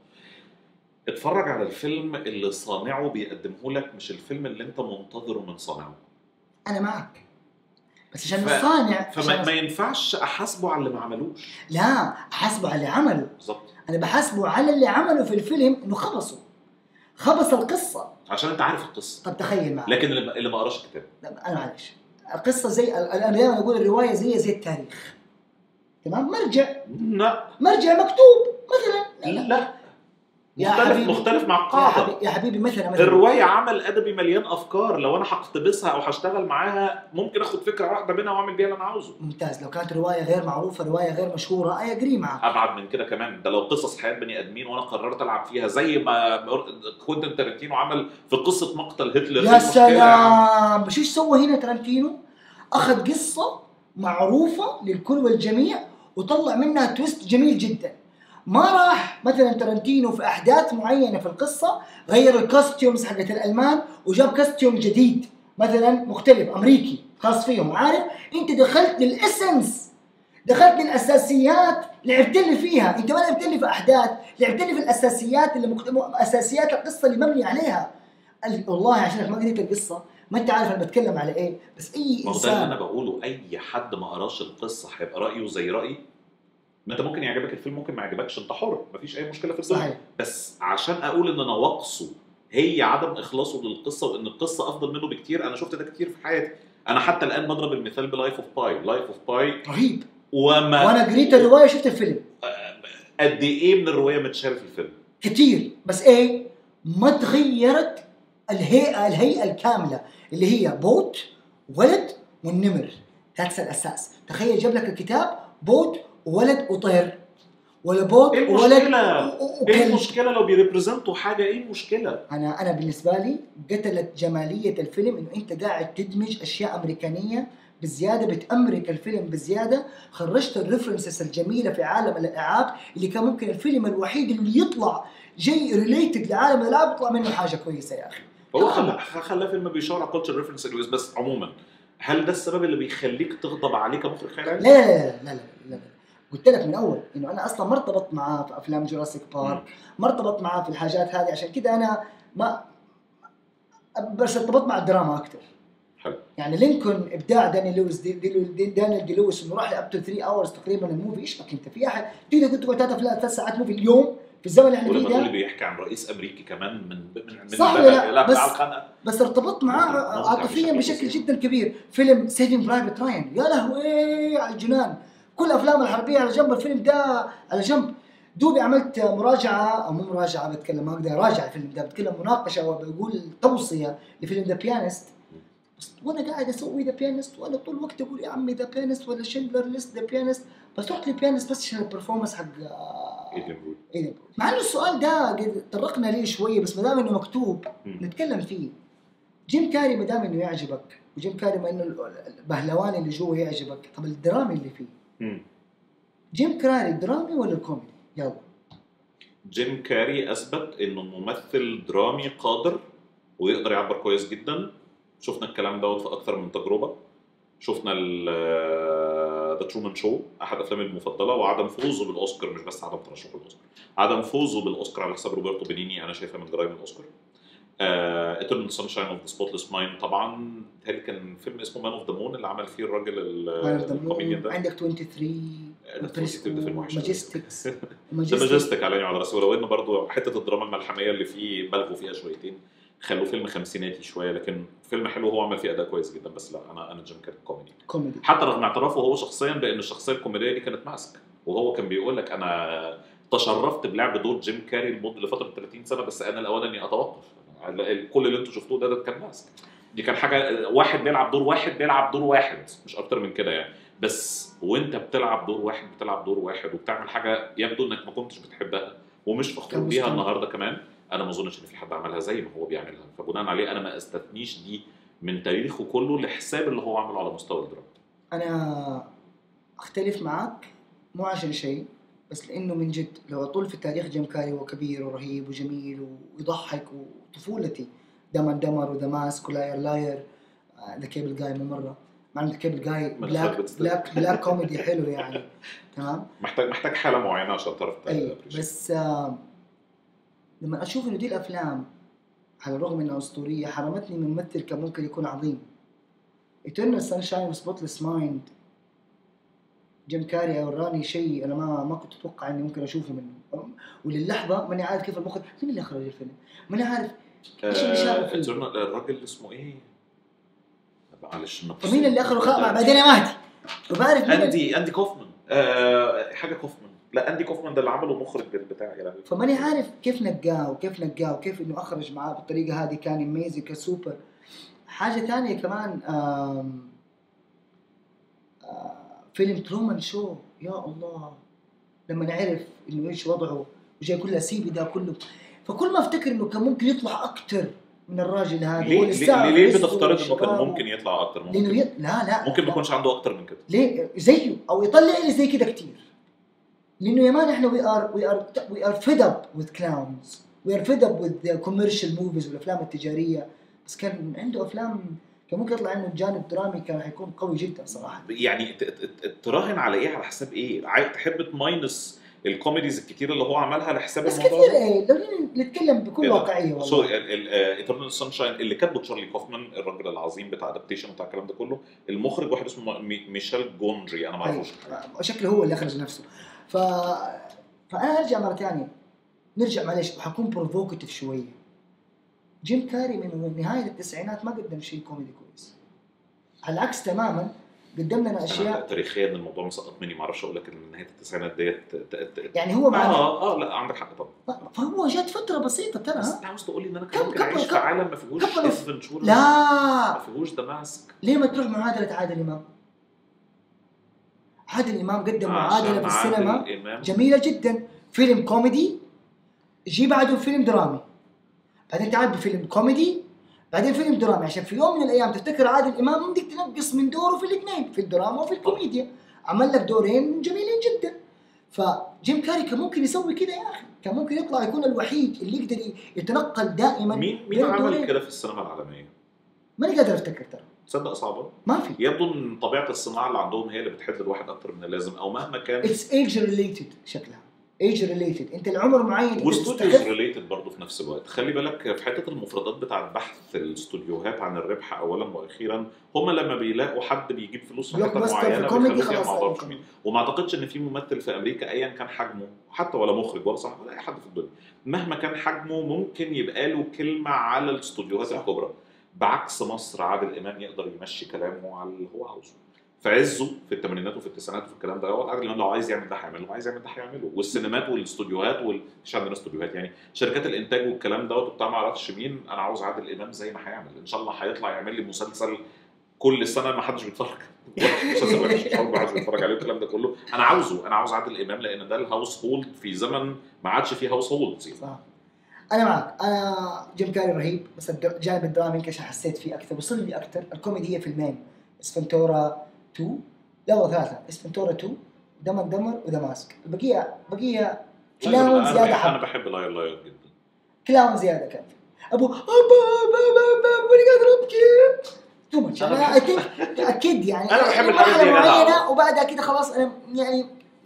Speaker 3: اتفرج على الفيلم اللي صانعه بيقدمه لك مش الفيلم اللي انت منتظره من صانعه
Speaker 2: انا معك بس عشان
Speaker 3: ف-
Speaker 2: الصانع
Speaker 3: فما
Speaker 2: عشان
Speaker 3: ما ينفعش احاسبه على اللي ما عملوش
Speaker 2: لا احاسبه على اللي عمله
Speaker 3: بالظبط
Speaker 2: انا بحاسبه على اللي عمله في الفيلم انه خبصه خبص القصه
Speaker 3: عشان انت عارف القصه
Speaker 2: طب تخيل معي
Speaker 3: لكن اللي اللي ما قراش الكتاب
Speaker 2: لا، انا معلش القصه زي انا دائما اقول الروايه زي زي التاريخ تمام مرجع
Speaker 3: لا
Speaker 2: مرجع مكتوب مثلا لا, لا.
Speaker 3: لا
Speaker 2: يا
Speaker 3: مختلف
Speaker 2: حبيبي.
Speaker 3: مختلف مع
Speaker 2: يا,
Speaker 3: القاعده
Speaker 2: حبيبي يا حبيبي مثلا مثلا
Speaker 3: الروايه عمل ادبي مليان افكار لو انا هقتبسها او هشتغل معاها ممكن اخد فكره واحده منها واعمل بيها اللي انا عاوزه
Speaker 2: ممتاز لو كانت روايه غير معروفه روايه غير مشهوره اي اجري معها
Speaker 3: ابعد من كده كمان ده لو قصص حياه بني ادمين وانا قررت العب فيها زي ما كوينتن تارنتينو عمل في قصه مقتل هتلر
Speaker 2: يا
Speaker 3: إيه المشكلة يا عم؟
Speaker 2: سلام مش ايش سوى هنا ترنتينو اخذ قصه معروفه للكل والجميع وطلع منها تويست جميل جدا ما راح مثلا ترنتينو في احداث معينه في القصه غير الكاستيومز حقت الالمان وجاب كاستيوم جديد مثلا مختلف امريكي خاص فيهم عارف انت دخلت للاسنس دخلت للاساسيات لعبت لي فيها انت ما لعبت لي في احداث لعبت لي في الاساسيات اللي مخت... اساسيات القصه اللي مبني عليها ال- والله عشانك ما قريت القصه ما انت عارف انا بتكلم على ايه بس اي
Speaker 3: ما هو ده اللي انا
Speaker 2: انسان
Speaker 3: بقوله اي حد ما قراش القصه هيبقى رايه زي رايي ما انت ممكن يعجبك الفيلم ممكن ما يعجبكش انت حر مفيش اي مشكله في الدنيا
Speaker 2: صحيح
Speaker 3: بس عشان اقول ان انا واقصه هي عدم اخلاصه للقصه وان القصه افضل منه بكتير انا شفت ده كتير في حياتي انا حتى الان بضرب المثال بلايف اوف باي لايف اوف باي
Speaker 2: رهيب
Speaker 3: وما
Speaker 2: وانا قريت الروايه شفت الفيلم
Speaker 3: قد ايه من الروايه متشال في الفيلم
Speaker 2: كثير بس ايه ما تغيرت الهيئه الهيئه الكامله اللي هي بوت ولد والنمر ذاتس الاساس تخيل جاب لك الكتاب بوت وولد وطير ولا بوت
Speaker 3: ايه
Speaker 2: وولد
Speaker 3: المشكله؟
Speaker 2: و- و-
Speaker 3: ايه
Speaker 2: وكلب
Speaker 3: المشكله لو بيريبريزنتوا حاجه ايه المشكله؟
Speaker 2: انا انا بالنسبه لي قتلت جماليه الفيلم انه انت قاعد تدمج اشياء امريكانيه بزياده بتامرك الفيلم بزياده خرجت الريفرنسز الجميله في عالم الالعاب اللي كان ممكن الفيلم الوحيد اللي يطلع جاي ريليتد لعالم الالعاب يطلع منه حاجه كويسه يا اخي
Speaker 3: هو خلى خلى فيلم بيشاور على كلتشر ريفرنس بس عموما هل ده السبب اللي بيخليك تغضب عليه كمخرج خيال
Speaker 2: لا
Speaker 3: علمي؟
Speaker 2: لا لا لا لا, لا, لا. قلت لك من اول انه انا اصلا ما ارتبط معاه في افلام جوراسيك بارك ما ارتبط معاه في افلام جوراسيك بارك ما ارتبط معاه في الحاجات هذه عشان كذا انا ما بس ارتبطت مع الدراما اكثر
Speaker 3: حلو.
Speaker 2: يعني لينكولن ابداع داني لويس دي دي دي دانيال دي لويس انه راح لاب تو 3 اورز تقريبا الموفي ايش بك انت في احد تقدر كنت تقعد ثلاث افلام ثلاث ساعات موفي اليوم في الزمن اللي احنا
Speaker 3: ولما
Speaker 2: فيه
Speaker 3: تقولي
Speaker 2: ده
Speaker 3: بيحكي عن رئيس امريكي كمان من من من
Speaker 2: صح
Speaker 3: لا,
Speaker 2: ولا لا؟
Speaker 3: لا
Speaker 2: بس-
Speaker 3: على الخنقه
Speaker 2: بس ارتبطت معاه
Speaker 3: ممتع
Speaker 2: عاطفيا
Speaker 3: بشكل
Speaker 2: بشكل
Speaker 3: فظيع.
Speaker 2: جدا كبير فيلم سيفين برايفت راين يا لهوي على الجنان كل الافلام الحربيه على جنب الفيلم ده على جنب دوبي عملت مراجعه او مو مراجعه بتكلم ما اقدر اراجع الفيلم ده بتكلم مناقشه او بقول توصيه لفيلم ذا بيانست بس وانا قاعد اسوي ذا بيانست وانا طول الوقت اقول يا عمي ذا بيانست ولا شندلر ليست ذا بيانست بس رحت لبيانست بس عشان البرفورمانس حق آه،
Speaker 3: إيدن برود.
Speaker 2: إيه مع انه السؤال ده قد طرقنا ليه شويه بس ما دام انه مكتوب
Speaker 3: مم.
Speaker 2: نتكلم فيه جيم كاري ما دام انه يعجبك وجيم كاري ما انه البهلواني اللي جوا يعجبك طب الدرامي اللي فيه
Speaker 3: مم.
Speaker 2: جيم كاري درامي ولا كوميدي؟ يلا
Speaker 3: جيم كاري اثبت انه ممثل درامي قادر ويقدر يعبر كويس جدا شفنا الكلام دوت في اكثر من تجربه شفنا ذا ترومان شو احد افلامي المفضله وعدم فوزه بالاوسكار مش بس عدم ترشحه بالاوسكار عدم فوزه بالاوسكار على حساب روبرتو بينيني انا شايفها من جرائم الاوسكار ايترنال سانشاين اوف ذا سبوتلess مايند طبعا بيتهيألي كان فيلم اسمه مان اوف ذا مون اللي عمل فيه الراجل ال- الكوميديان ده
Speaker 2: عندك 23
Speaker 3: ده 23 ده فيلم وحش أوي.
Speaker 2: ماجستكس
Speaker 3: ده ماجستيك على عيني وعلى راسي ولو انه برضه حته الدراما الملحميه اللي فيه بلغوا فيها شويتين خلوه فيلم خمسيناتي شويه لكن فيلم حلو هو عمل فيه اداء كويس جدا بس لا انا انا جيم كاري كوميدي
Speaker 2: كوميدي
Speaker 3: حتى رغم اعترافه هو شخصيا بان الشخصيه الكوميديه دي كانت ماسك وهو كان بيقول لك انا تشرفت بلعب دور جيم كاري لمده لفتره 30 سنه بس انا الاوان اني اتوقف كل اللي انتوا شفتوه ده, ده كان ماسك دي كان حاجه واحد بيلعب دور واحد بيلعب دور واحد مش اكتر من كده يعني بس وانت بتلعب دور واحد بتلعب دور واحد وبتعمل حاجه يبدو انك ما كنتش بتحبها ومش فخور
Speaker 2: كان
Speaker 3: بيها
Speaker 2: مستمتع.
Speaker 3: النهارده كمان انا ما اظنش ان في حد عملها زي ما هو بيعملها فبناء عليه انا ما استثنيش دي من تاريخه كله لحساب اللي هو عمله على مستوى الدراما
Speaker 2: انا اختلف معك مو عشان شيء بس لانه من جد لو اطول في تاريخ جيم كاري هو كبير ورهيب وجميل ويضحك وطفولتي دمر دمر وذا ماسك ولاير لاير ذا كيبل جاي مو مره مع ذا كيبل جاي
Speaker 3: ما
Speaker 2: بلاك
Speaker 3: دخلت بس-
Speaker 2: بلاك بلاك كوميدي حلو يعني تمام
Speaker 3: محتاج محتاج حاله معينه عشان تعرف
Speaker 2: اي
Speaker 3: appreciate.
Speaker 2: بس آه لما اشوف انه دي الافلام على الرغم انها اسطوريه حرمتني من ممثل كان ممكن يكون عظيم Eternal Sunshine of Spotless Mind جيم كاري اوراني شيء انا ما ما كنت اتوقع اني ممكن اشوفه منه وللحظه ماني عارف كيف المخرج مين اللي اخرج الفيلم؟ ماني عارف ايش اللي شافه
Speaker 3: آه،
Speaker 2: فيه؟
Speaker 3: Eternal- الراجل اللي اسمه ايه؟ معلش نقص.
Speaker 2: فمين اللي اخرج خلاص بعدين يا مهدي وبعرف مين
Speaker 3: اندي اندي كوفمان آه حاجه كوفمان لا اندي كوفمان ده اللي عمله مخرج بتاع يا لهوي.
Speaker 2: فماني عارف كيف نقاه وكيف نقاه وكيف انه اخرج معاه بالطريقه هذه كان اميزنج كسوبر حاجه ثانيه كمان آم آه فيلم ترومان شو يا الله لما نعرف انه ايش وضعه وجاي كلها سيبي ده كله فكل ما افتكر انه كان ممكن يطلع اكثر من الراجل هذا
Speaker 3: ليه
Speaker 2: هو
Speaker 3: ليه,
Speaker 2: لسه
Speaker 3: ليه, ليه
Speaker 2: لسه
Speaker 3: بتفترض انه كان
Speaker 2: شباب.
Speaker 3: ممكن يطلع اكتر
Speaker 2: لانه
Speaker 3: ممكن
Speaker 2: ي... لا لا
Speaker 3: ممكن ما
Speaker 2: لا.
Speaker 3: يكونش عنده اكتر من كده
Speaker 2: ليه زيه او يطلع لي زي كده كتير لانه يا مان احنا وي ار وي ار وي ار فيد اب وذ كلاونز وي ار فيد اب وذ كوميرشال موفيز والافلام التجاريه بس كان عنده افلام كان ممكن يطلع عنه جانب درامي كان حيكون قوي جدا صراحه
Speaker 3: يعني ت- ت- ت- تراهن على ايه على حساب ايه؟ عاي- تحب تماينس الكوميديز الكتير اللي هو عملها لحساب
Speaker 2: بس
Speaker 3: الموضوع
Speaker 2: كثير
Speaker 3: ده؟
Speaker 2: ايه لو جينا نتكلم بكل
Speaker 3: إيه ده؟
Speaker 2: واقعيه
Speaker 3: سوري
Speaker 2: والله
Speaker 3: ايترنال سانشاين اللي كاتبه تشارلي كوفمان الراجل العظيم بتاع ادابتيشن بتاع الكلام ده كله المخرج واحد اسمه مي- ميشيل جوندري انا ما اعرفوش
Speaker 2: أيوة. شكله هو اللي اخرج نفسه ف فانا ارجع مره ثانيه نرجع معلش وحكون بروفوكتيف شويه جيم كاري من نهايه التسعينات ما قدم شيء كوميدي كويس على العكس تماما قدم لنا
Speaker 3: أنا
Speaker 2: اشياء
Speaker 3: تاريخيا الموضوع مسقط مني ما اعرفش اقول لك ان نهايه التسعينات ديت ت- ت-
Speaker 2: يعني هو معنا
Speaker 3: اه اه لا عندك حق طبعا
Speaker 2: فهو جات فتره بسيطه ترى
Speaker 3: بس
Speaker 2: ها
Speaker 3: انت عاوز تقول لي ان انا
Speaker 2: كم-
Speaker 3: كان ممكن
Speaker 2: كم-
Speaker 3: اعيش في
Speaker 2: كم-
Speaker 3: عالم ما فيهوش
Speaker 2: كم-
Speaker 3: ايس فنتورا
Speaker 2: لا
Speaker 3: ما فيهوش ذا ماسك
Speaker 2: ليه ما تروح معادله عادل امام عادل امام قدم معادله في السينما
Speaker 3: السينما
Speaker 2: جميله جدا فيلم كوميدي يجي بعده فيلم درامي بعدين تعال بفيلم كوميدي بعدين فيلم درامي عشان في يوم من الايام تفتكر عادل امام ما بدك تنقص من دوره في الاثنين في الدراما وفي الكوميديا عمل لك دورين جميلين جدا فجيم كاري كان ممكن يسوي كده يا اخي كان ممكن يطلع يكون الوحيد اللي يقدر يتنقل دائما
Speaker 3: مين مين
Speaker 2: بين
Speaker 3: عمل
Speaker 2: الدورين.
Speaker 3: كده في السينما العالميه؟
Speaker 2: ماني قادر افتكر ترى
Speaker 3: تصدق صعبه
Speaker 2: ما في
Speaker 3: يبدو ان طبيعه الصناعه اللي عندهم هي اللي بتحد الواحد اكتر من اللازم او مهما كان
Speaker 2: اتس ايج ريليتد شكلها ايج ريليتد انت العمر معين تقدر
Speaker 3: واستوديوز
Speaker 2: تستخف
Speaker 3: ريليتد برضه في نفس الوقت خلي بالك في حته المفردات بتاعه بحث الاستوديوهات عن الربح اولا واخيرا هم لما بيلاقوا حد بيجيب فلوس في
Speaker 2: بلوك
Speaker 3: حته
Speaker 2: باستر في
Speaker 3: معينه
Speaker 2: كوميدي
Speaker 3: بيخلوه فيها
Speaker 2: خلاص
Speaker 3: ما اعرفش
Speaker 2: أيوة.
Speaker 3: مين وما اعتقدش ان في ممثل في امريكا ايا كان حجمه حتى ولا مخرج ولا صح ولا اي حد في الدنيا مهما كان حجمه ممكن يبقى له كلمه على الاستوديوهات
Speaker 2: صح.
Speaker 3: الكبرى بعكس مصر عادل امام يقدر يمشي كلامه على اللي هو عاوزه في عزه في الثمانينات وفي التسعينات وفي الكلام ده هو عادل امام لو عايز يعمل ده هيعمله لو عايز يعمل ده هيعمله والسينمات والاستوديوهات وال... مش عندنا استوديوهات يعني شركات الانتاج والكلام دوت وبتاع ما اعرفش مين انا عاوز عادل امام زي ما هيعمل ان شاء الله هيطلع يعمل لي مسلسل كل سنه ما حدش بيتفرج مسلسل وحش مش ما حدش بيتفرج عليه الكلام ده كله انا عاوزه انا عاوز عادل امام لان ده الهاوس هولد في زمن ما عادش فيه هاوس هولدز يعني.
Speaker 2: صح انا معك انا جيم كاري رهيب بس الد- الجانب الدرامي يمكن عشان حسيت فيه اكثر وصل لي اكثر الكوميدي هي فيلمين اسفنتورا 2 لا والله ثلاثه اسفنتورا 2 دمر دمر وذا ماسك البقيه بقيه كلاون
Speaker 3: انا
Speaker 2: زياده
Speaker 3: بحب, أنا
Speaker 2: حب
Speaker 3: بحب لاير لاير جدا
Speaker 2: كلاون زياده كان ابو ابا ابا ابا وانا قاعد ابكي تو ماتش
Speaker 3: أنا
Speaker 2: انا اي ثينك اكيد يعني
Speaker 3: أنا بحب
Speaker 2: مرحلة
Speaker 3: الحاجات دي يا جدع.
Speaker 2: معينه وبعدها كده خلاص انا يعني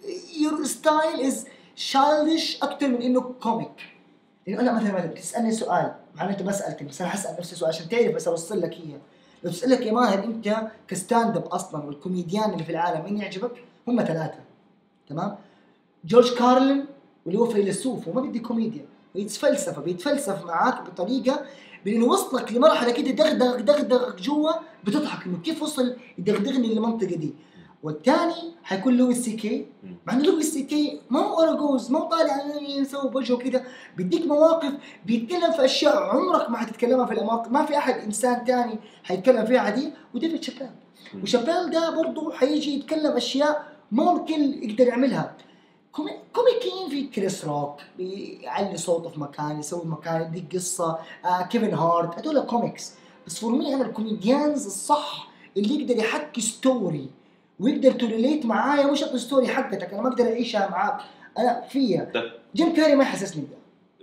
Speaker 2: يور ستايل از شايلدش اكثر من انه كوميك لانه انا مثلا مثلا تسالني سؤال مع انه انت ما سالتني بس انا حسال نفسي سؤال عشان تعرف بس اوصل لك هي لو تسالك يا ماهر انت كستاند اب اصلا والكوميديان اللي في العالم مين يعجبك؟ هم ثلاثه تمام؟ جورج كارلين واللي هو فيلسوف وما بدي كوميديا بيتفلسف بيتفلسف معاك بطريقه بانه وصلك لمرحله كده دغدغ دغدغ جوا بتضحك انه كيف وصل يدغدغني للمنطقه دي والثاني حيكون لويس سي كي
Speaker 3: مم.
Speaker 2: مع انه لويس سي كي ما هو اراجوز ما هو طالع يسوي بوجهه كده بيديك مواقف بيتكلم في اشياء عمرك ما حتتكلمها في الاماكن ما في احد انسان ثاني حيتكلم فيها عديل وديفيد شابيل
Speaker 3: مم.
Speaker 2: وشابيل ده برضه حيجي يتكلم اشياء ممكن يقدر يعملها كومي- كوميكيين في كريس روك بيعلي صوته في مكان يسوي مكان يديك قصه آه كيفن هارت هذول كوميكس بس فور مي انا الكوميديانز الصح اللي يقدر يحكي ستوري ويقدر توريليت معايا مش الستوري حقتك انا ما اقدر اعيشها معاك انا فيها
Speaker 3: ده
Speaker 2: جيم كاري ما يحسسني بده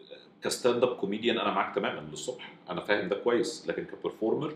Speaker 3: كستاند اب كوميديان انا معاك تماما للصبح انا فاهم ده كويس لكن كبرفورمر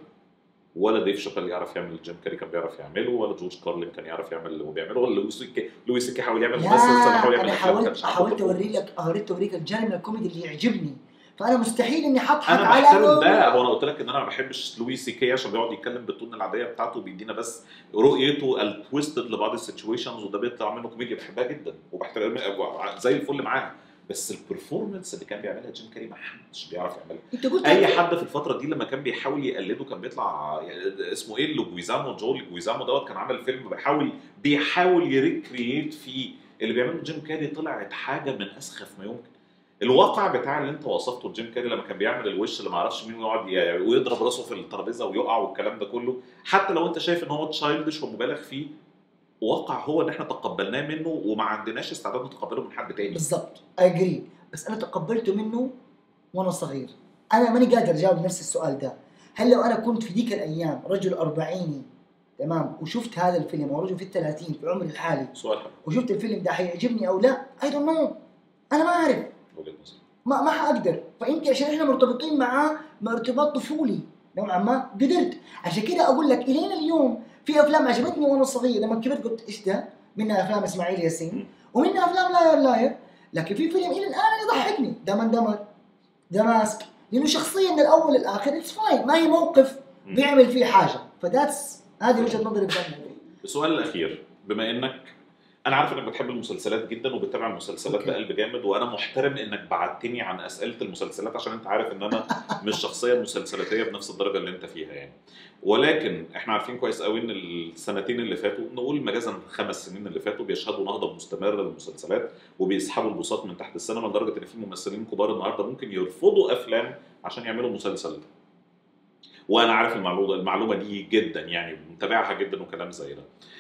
Speaker 3: ولا ديف شابيل يعرف يعمل جيم كاري كان بيعرف يعمله ولا جورج كارلين كان يعرف يعمل اللي هو بيعمله ولا لويس سيكي لويس سيكي حاول يعمل
Speaker 2: لا
Speaker 3: ممثل سنه حاول يعمل
Speaker 2: انا
Speaker 3: أفلام، ما
Speaker 2: حاولت
Speaker 3: كانش عنده
Speaker 2: حاولت اوري
Speaker 3: performance.
Speaker 2: لك اوريت اوريك الجانب من الكوميدي اللي يعجبني فانا مستحيل اني حضحك
Speaker 3: انا
Speaker 2: على
Speaker 3: بحترم ده هو انا قلت لك ان انا ما بحبش لويس سي كي عشان بيقعد يتكلم بالتون العاديه بتاعته وبيدينا بس رؤيته التويستد لبعض السيتويشنز وده بيطلع منه كوميديا بحبها جدا وبحترم زي الفل معاه بس البرفورمانس اللي كان بيعملها جيم كاري ما حدش بيعرف يعملها
Speaker 2: انت قلت
Speaker 3: اي حد في الفتره دي لما كان بيحاول يقلده كان بيطلع اسمه ايه لوجويزامو جو لوجويزامو دوت كان عامل فيلم بيحاول بيحاول يريكرييت فيه اللي بيعمله جيم كاري طلعت حاجه من اسخف ما يمكن الواقع بتاع اللي انت وصفته لجيم كاري لما كان بيعمل الوش اللي ما اعرفش مين ويقعد ي- ويضرب راسه في الترابيزه ويقع والكلام ده كله حتى لو انت شايف ان هو تشايلدش ومبالغ فيه واقع هو ان احنا تقبلناه منه وما عندناش استعداد نتقبله من حد تاني
Speaker 2: بالضبط اجري بس انا تقبلته منه وانا صغير انا ماني قادر اجاوب نفس السؤال ده هل لو انا كنت في ذيك الايام رجل اربعيني تمام وشفت هذا الفيلم ورجل في الثلاثين في عمري الحالي
Speaker 3: سؤال حلو
Speaker 2: وشفت الفيلم ده حيعجبني او لا اي دونت نو انا ما اعرف
Speaker 3: وجهه نظر
Speaker 2: ما ما حاقدر فيمكن عشان احنا مرتبطين معاه ارتباط طفولي نوعا ما قدرت عشان كده اقول لك الين اليوم في افلام عجبتني وانا صغير لما كبرت قلت ايش ده؟ منها افلام اسماعيل ياسين ومنها افلام لاير لاير لكن في فيلم الى الان يضحكني دمن دمر ذا ماسك لانه شخصيا من الاول للاخر اتس فاين ما هي موقف
Speaker 3: مم.
Speaker 2: بيعمل فيه حاجه فذاتس هذه وجهه نظري في الفيلم.
Speaker 3: السؤال الاخير بما انك انا عارف انك بتحب المسلسلات جدا وبتتابع المسلسلات
Speaker 2: أوكي.
Speaker 3: بقلب جامد وانا محترم انك بعدتني عن اسئله المسلسلات عشان انت عارف ان انا مش شخصيه مسلسلاتيه بنفس الدرجه اللي انت فيها يعني ولكن احنا عارفين كويس قوي ان السنتين اللي فاتوا نقول مجازا الخمس سنين اللي فاتوا بيشهدوا نهضه مستمره للمسلسلات وبيسحبوا البساط من تحت السينما لدرجه ان في ممثلين كبار النهارده ممكن يرفضوا افلام عشان يعملوا مسلسل وانا عارف المعلومه المعلومه دي جدا يعني متابعها جدا وكلام زي ده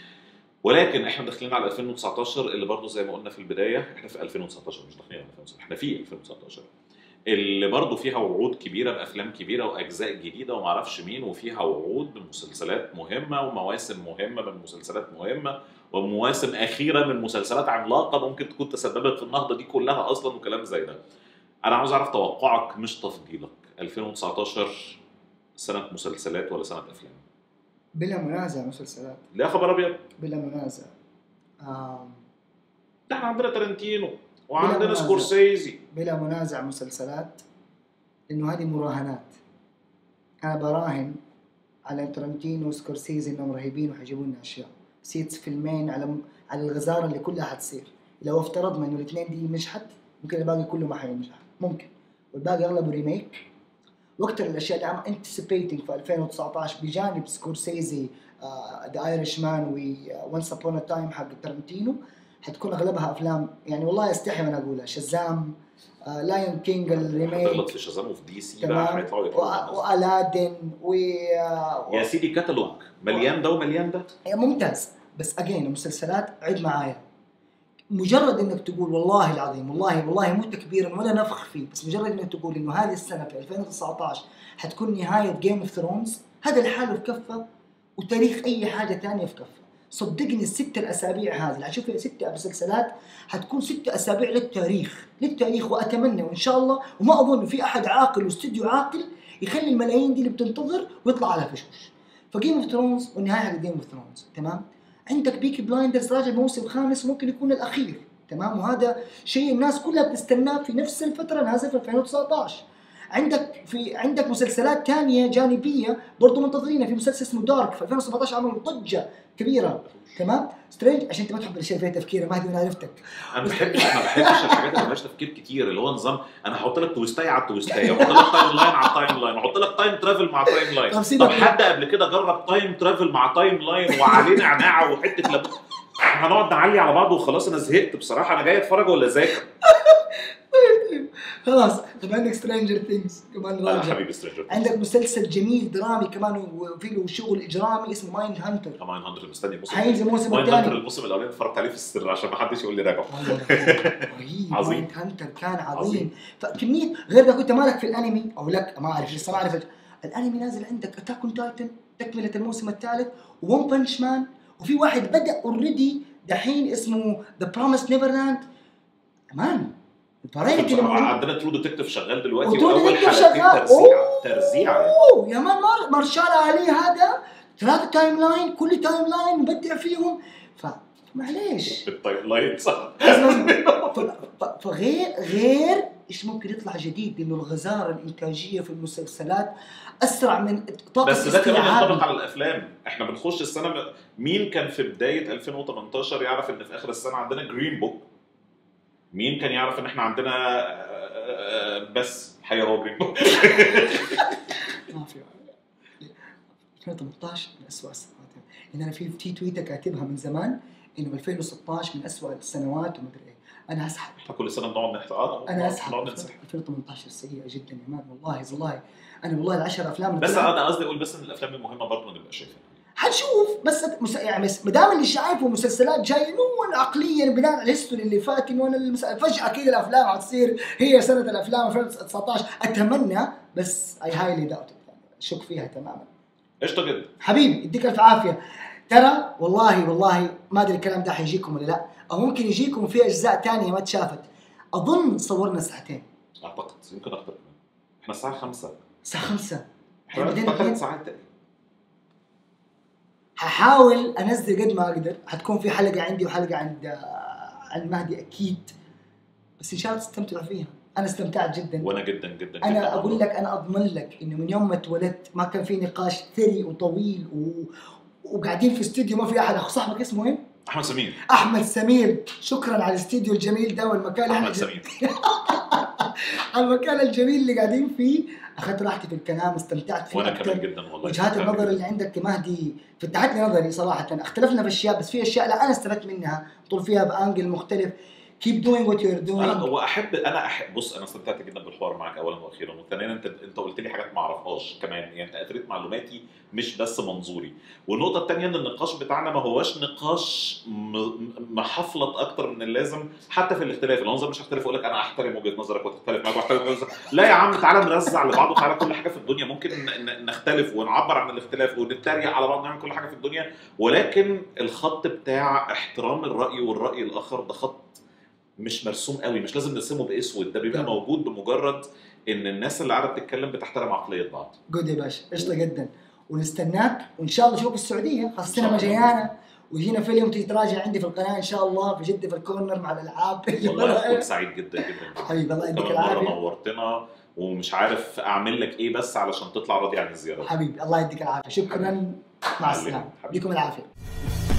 Speaker 3: ولكن احنا داخلين على 2019 اللي برضه زي ما قلنا في البدايه احنا في 2019 مش داخلين على 2019 احنا في 2019 اللي برضه فيها وعود كبيره بافلام كبيره واجزاء جديده وما اعرفش مين وفيها وعود بمسلسلات مهمه ومواسم مهمه من مسلسلات مهمه ومواسم اخيره من مسلسلات عملاقه ممكن تكون تسببت في النهضه دي كلها اصلا وكلام زي ده. انا عاوز اعرف توقعك مش تفضيلك 2019 سنه مسلسلات ولا سنه افلام؟
Speaker 2: بلا منازع مسلسلات
Speaker 3: لا خبر ابيض
Speaker 2: بلا منازع آم،
Speaker 3: ده احنا عندنا تارنتينو
Speaker 2: بلا
Speaker 3: وعندنا
Speaker 2: منازع.
Speaker 3: سكورسيزي
Speaker 2: بلا منازع مسلسلات لانه هذه مراهنات انا براهن على ترنتينو وسكورسيزي انهم رهيبين وحيجيبوا لنا اشياء سيتس فيلمين على على الغزاره اللي كلها حتصير لو افترضنا انه الاثنين دي نجحت ممكن الباقي كله ما حينجح ممكن والباقي اغلبه ريميك واكثر الاشياء اللي عم انتسيبيتنج في 2019 بجانب سكورسيزي ذا ايرش مان و وانس ابون تايم حق ترنتينو حتكون اغلبها افلام يعني والله استحي وانا اقولها شزام لاين كينج الريميك
Speaker 3: هتغلط في شازام وفي دي سي بقى
Speaker 2: تمام
Speaker 3: هيطلعوا
Speaker 2: و-
Speaker 3: يطلعوا
Speaker 2: والادن و آه،
Speaker 3: يا سيدي كتالوج مليان ده ومليان ده
Speaker 2: ممتاز بس اجين المسلسلات عد معايا مجرد انك تقول والله العظيم والله والله مو تكبيرا ولا نفخ فيه بس مجرد انك تقول انه هذه السنه في 2019 حتكون نهايه جيم اوف ثرونز هذا لحاله في كفه وتاريخ اي حاجه ثانيه في كفه صدقني الست الاسابيع هذه اللي حتشوف فيها ست مسلسلات حتكون ست اسابيع للتاريخ للتاريخ واتمنى وان شاء الله وما اظن في احد عاقل واستوديو عاقل يخلي الملايين دي اللي بتنتظر ويطلع على فشوش فجيم اوف ثرونز والنهايه حق جيم اوف ثرونز تمام عندك بيكي بلايندرز راجع موسم خامس ممكن يكون الاخير تمام وهذا شيء الناس كلها بتستناه في نفس الفتره نازل في 2019 عندك في عندك مسلسلات ثانيه جانبيه برضو منتظرينها في مسلسل اسمه دارك في 2017 عملوا ضجه كبيره تمام سترينج عشان انت ما تحب الاشياء فيها تفكير ما انا عرفتك
Speaker 3: انا ما بحبش ما بحبش الحاجات اللي مالهاش تفكير كتير اللي هو نظام انا هحط لك تويستايه على التويستايه واحط لك تايم لاين على التايم لاين واحط لك تايم ترافل مع تايم لاين
Speaker 2: طب سيبك
Speaker 3: طب حد قبل كده جرب تايم ترافل مع تايم لاين وعليه نعناع وحته لبن هنقعد نعلي على بعض وخلاص انا زهقت بصراحه انا جاي اتفرج ولا اذاكر
Speaker 2: خلاص طب عندك سترينجر ثينجز كمان
Speaker 3: انا
Speaker 2: راجع
Speaker 3: حبيبي سترينجر
Speaker 2: عندك مسلسل جميل درامي كمان وفي له شغل اجرامي اسمه مايند هانتر
Speaker 3: كمان 100 مستني الموسم
Speaker 2: حينزل الموسم
Speaker 3: مايند هانتر
Speaker 2: الثاني
Speaker 3: الموسم الاولاني اتفرجت عليه في السر عشان ما حدش يقول لي راجعه
Speaker 2: رهيب
Speaker 3: عظيم.
Speaker 2: مايند هانتر كان عظيم,
Speaker 3: عظيم.
Speaker 2: فكميه غير ده كنت مالك في الانمي او لك ما اعرف لسه ما اعرف الانمي نازل عندك اتاك اون تايتن تكمله الموسم الثالث وون بنش مان وفي واحد بدا اوريدي دحين اسمه ذا بروميس نيفرلاند مان الفرايتي اللي موجود
Speaker 3: عندنا ترو ديتكتيف شغال دلوقتي
Speaker 2: وترو
Speaker 3: واول
Speaker 2: ديتكتيف
Speaker 3: حلقتين
Speaker 2: شغال.
Speaker 3: ترزيع ترزيع يعني.
Speaker 2: اوه يا مان مار مارشال علي هذا ثلاثة تايم لاين كل تايم لاين مبدع فيهم ف معليش
Speaker 3: بالتايم لاين صح
Speaker 2: لازم ف- ف- فغير غير ايش ممكن يطلع جديد لانه الغزاره الانتاجيه في المسلسلات اسرع من طاقه
Speaker 3: بس ده كمان
Speaker 2: استيعابي.
Speaker 3: ينطبق على الافلام احنا بنخش السنه ب... مين كان في بدايه 2018 يعرف ان في اخر السنه عندنا جرين بوك مين كان يعرف ان احنا عندنا آه، آه، بس الحقيقه هو جرين بوك
Speaker 2: ما في 2018 من اسوء السنوات ان انا في في تويتر كاتبها من زمان انه 2016 من اسوء السنوات ومدري ايه انا اسحب
Speaker 3: احنا كل سنه بنقعد نحت اه
Speaker 2: انا اسحب
Speaker 3: بنقعد ننسحب
Speaker 2: 2018 سيئه جدا يا مان والله والله انا والله العشر افلام اللي
Speaker 3: بس
Speaker 2: طلعت-
Speaker 3: انا قصدي اقول بس ان الافلام المهمه برضه ما نبقاش شايفها
Speaker 2: حنشوف بس مس... يعني بس ما دام اللي شايفه مسلسلات جايه انه انا عقليا بناء على الهيستوري اللي فات انه انا المس... فجاه كذا الافلام حتصير هي سنه الافلام 2019 اتمنى بس اي هايلي داوت شك فيها تماما
Speaker 3: قشطه جدا
Speaker 2: حبيبي يديك الف عافيه ترى والله والله ما ادري الكلام ده حيجيكم ولا لا او ممكن يجيكم في اجزاء ثانيه ما اتشافت اظن صورنا ساعتين
Speaker 3: اعتقد يمكن اكتر كمان احنا الساعه 5
Speaker 2: الساعه 5
Speaker 3: احنا
Speaker 2: بعدين
Speaker 3: بقى
Speaker 2: اتنين.
Speaker 3: ثلاث ساعات تقريبا
Speaker 2: هحاول انزل قد ما اقدر حتكون في حلقه عندي وحلقه عند آه، عند مهدي اكيد بس ان شاء الله تستمتعوا فيها انا استمتعت جدا
Speaker 3: وانا جدا جدا جدا
Speaker 2: انا اقول لك انا اضمن لك انه من يوم ما اتولدت ما كان في نقاش ثري وطويل و... وقاعدين في استوديو ما في احد اخو صاحبك اسمه ايه؟
Speaker 3: احمد سمير
Speaker 2: احمد سمير شكرا على الاستوديو الجميل ده والمكان اللي
Speaker 3: احمد
Speaker 2: احنا
Speaker 3: سمير
Speaker 2: المكان الجميل اللي قاعدين فيه اخذت راحتي في الكلام استمتعت فيه
Speaker 3: وانا
Speaker 2: أكتر.
Speaker 3: كمان جدا والله
Speaker 2: وجهات
Speaker 3: استمتعت
Speaker 2: النظر
Speaker 3: جداً.
Speaker 2: اللي عندك كمهدي فتحت لي نظري صراحه اختلفنا في اشياء بس في اشياء لا انا استفدت منها طول فيها بانجل مختلف keep doing what you're doing
Speaker 3: انا واحب انا احب بص انا استمتعت جدا بالحوار معاك اولا واخيرا وثانيا انت انت قلت لي حاجات ما اعرفهاش كمان يعني انت اثرت معلوماتي مش بس منظوري والنقطه الثانيه ان النقاش بتاعنا ما هوش نقاش م- م- محفلط اكتر من اللازم حتى في الاختلاف اللي هو مش هختلف اقول لك انا احترم وجهه نظرك وتختلف معاك واحترم وجهه نظرك لا يا عم تعالى نرزع لبعض وتعالى كل حاجه في الدنيا ممكن ن- ن- نختلف ونعبر عن الاختلاف ونتريق على بعض ونعمل كل حاجه في الدنيا ولكن الخط بتاع احترام الراي والراي الاخر ده خط مش مرسوم قوي مش لازم نرسمه باسود ده بيبقى
Speaker 2: نعم.
Speaker 3: موجود بمجرد ان الناس اللي قاعده بتتكلم بتحترم عقليه بعض
Speaker 2: جود يا باشا قشطه جدا ونستناك وان شاء الله نشوفك السعوديه خاصه
Speaker 3: إن شاء
Speaker 2: السينما
Speaker 3: الله.
Speaker 2: جيانا ويجينا فيلم تيجي تراجع عندي في القناه ان شاء الله في جده في الكورنر مع الالعاب
Speaker 3: والله كنت سعيد جدا جدا
Speaker 2: حبيبي الله يديك
Speaker 3: كمان مره
Speaker 2: العافيه
Speaker 3: نورتنا ومش عارف اعمل لك ايه بس علشان تطلع راضي عن الزياره
Speaker 2: حبيبي الله يديك العافيه شكرا مع السلامه
Speaker 3: حبيبي.
Speaker 2: يديكم العافيه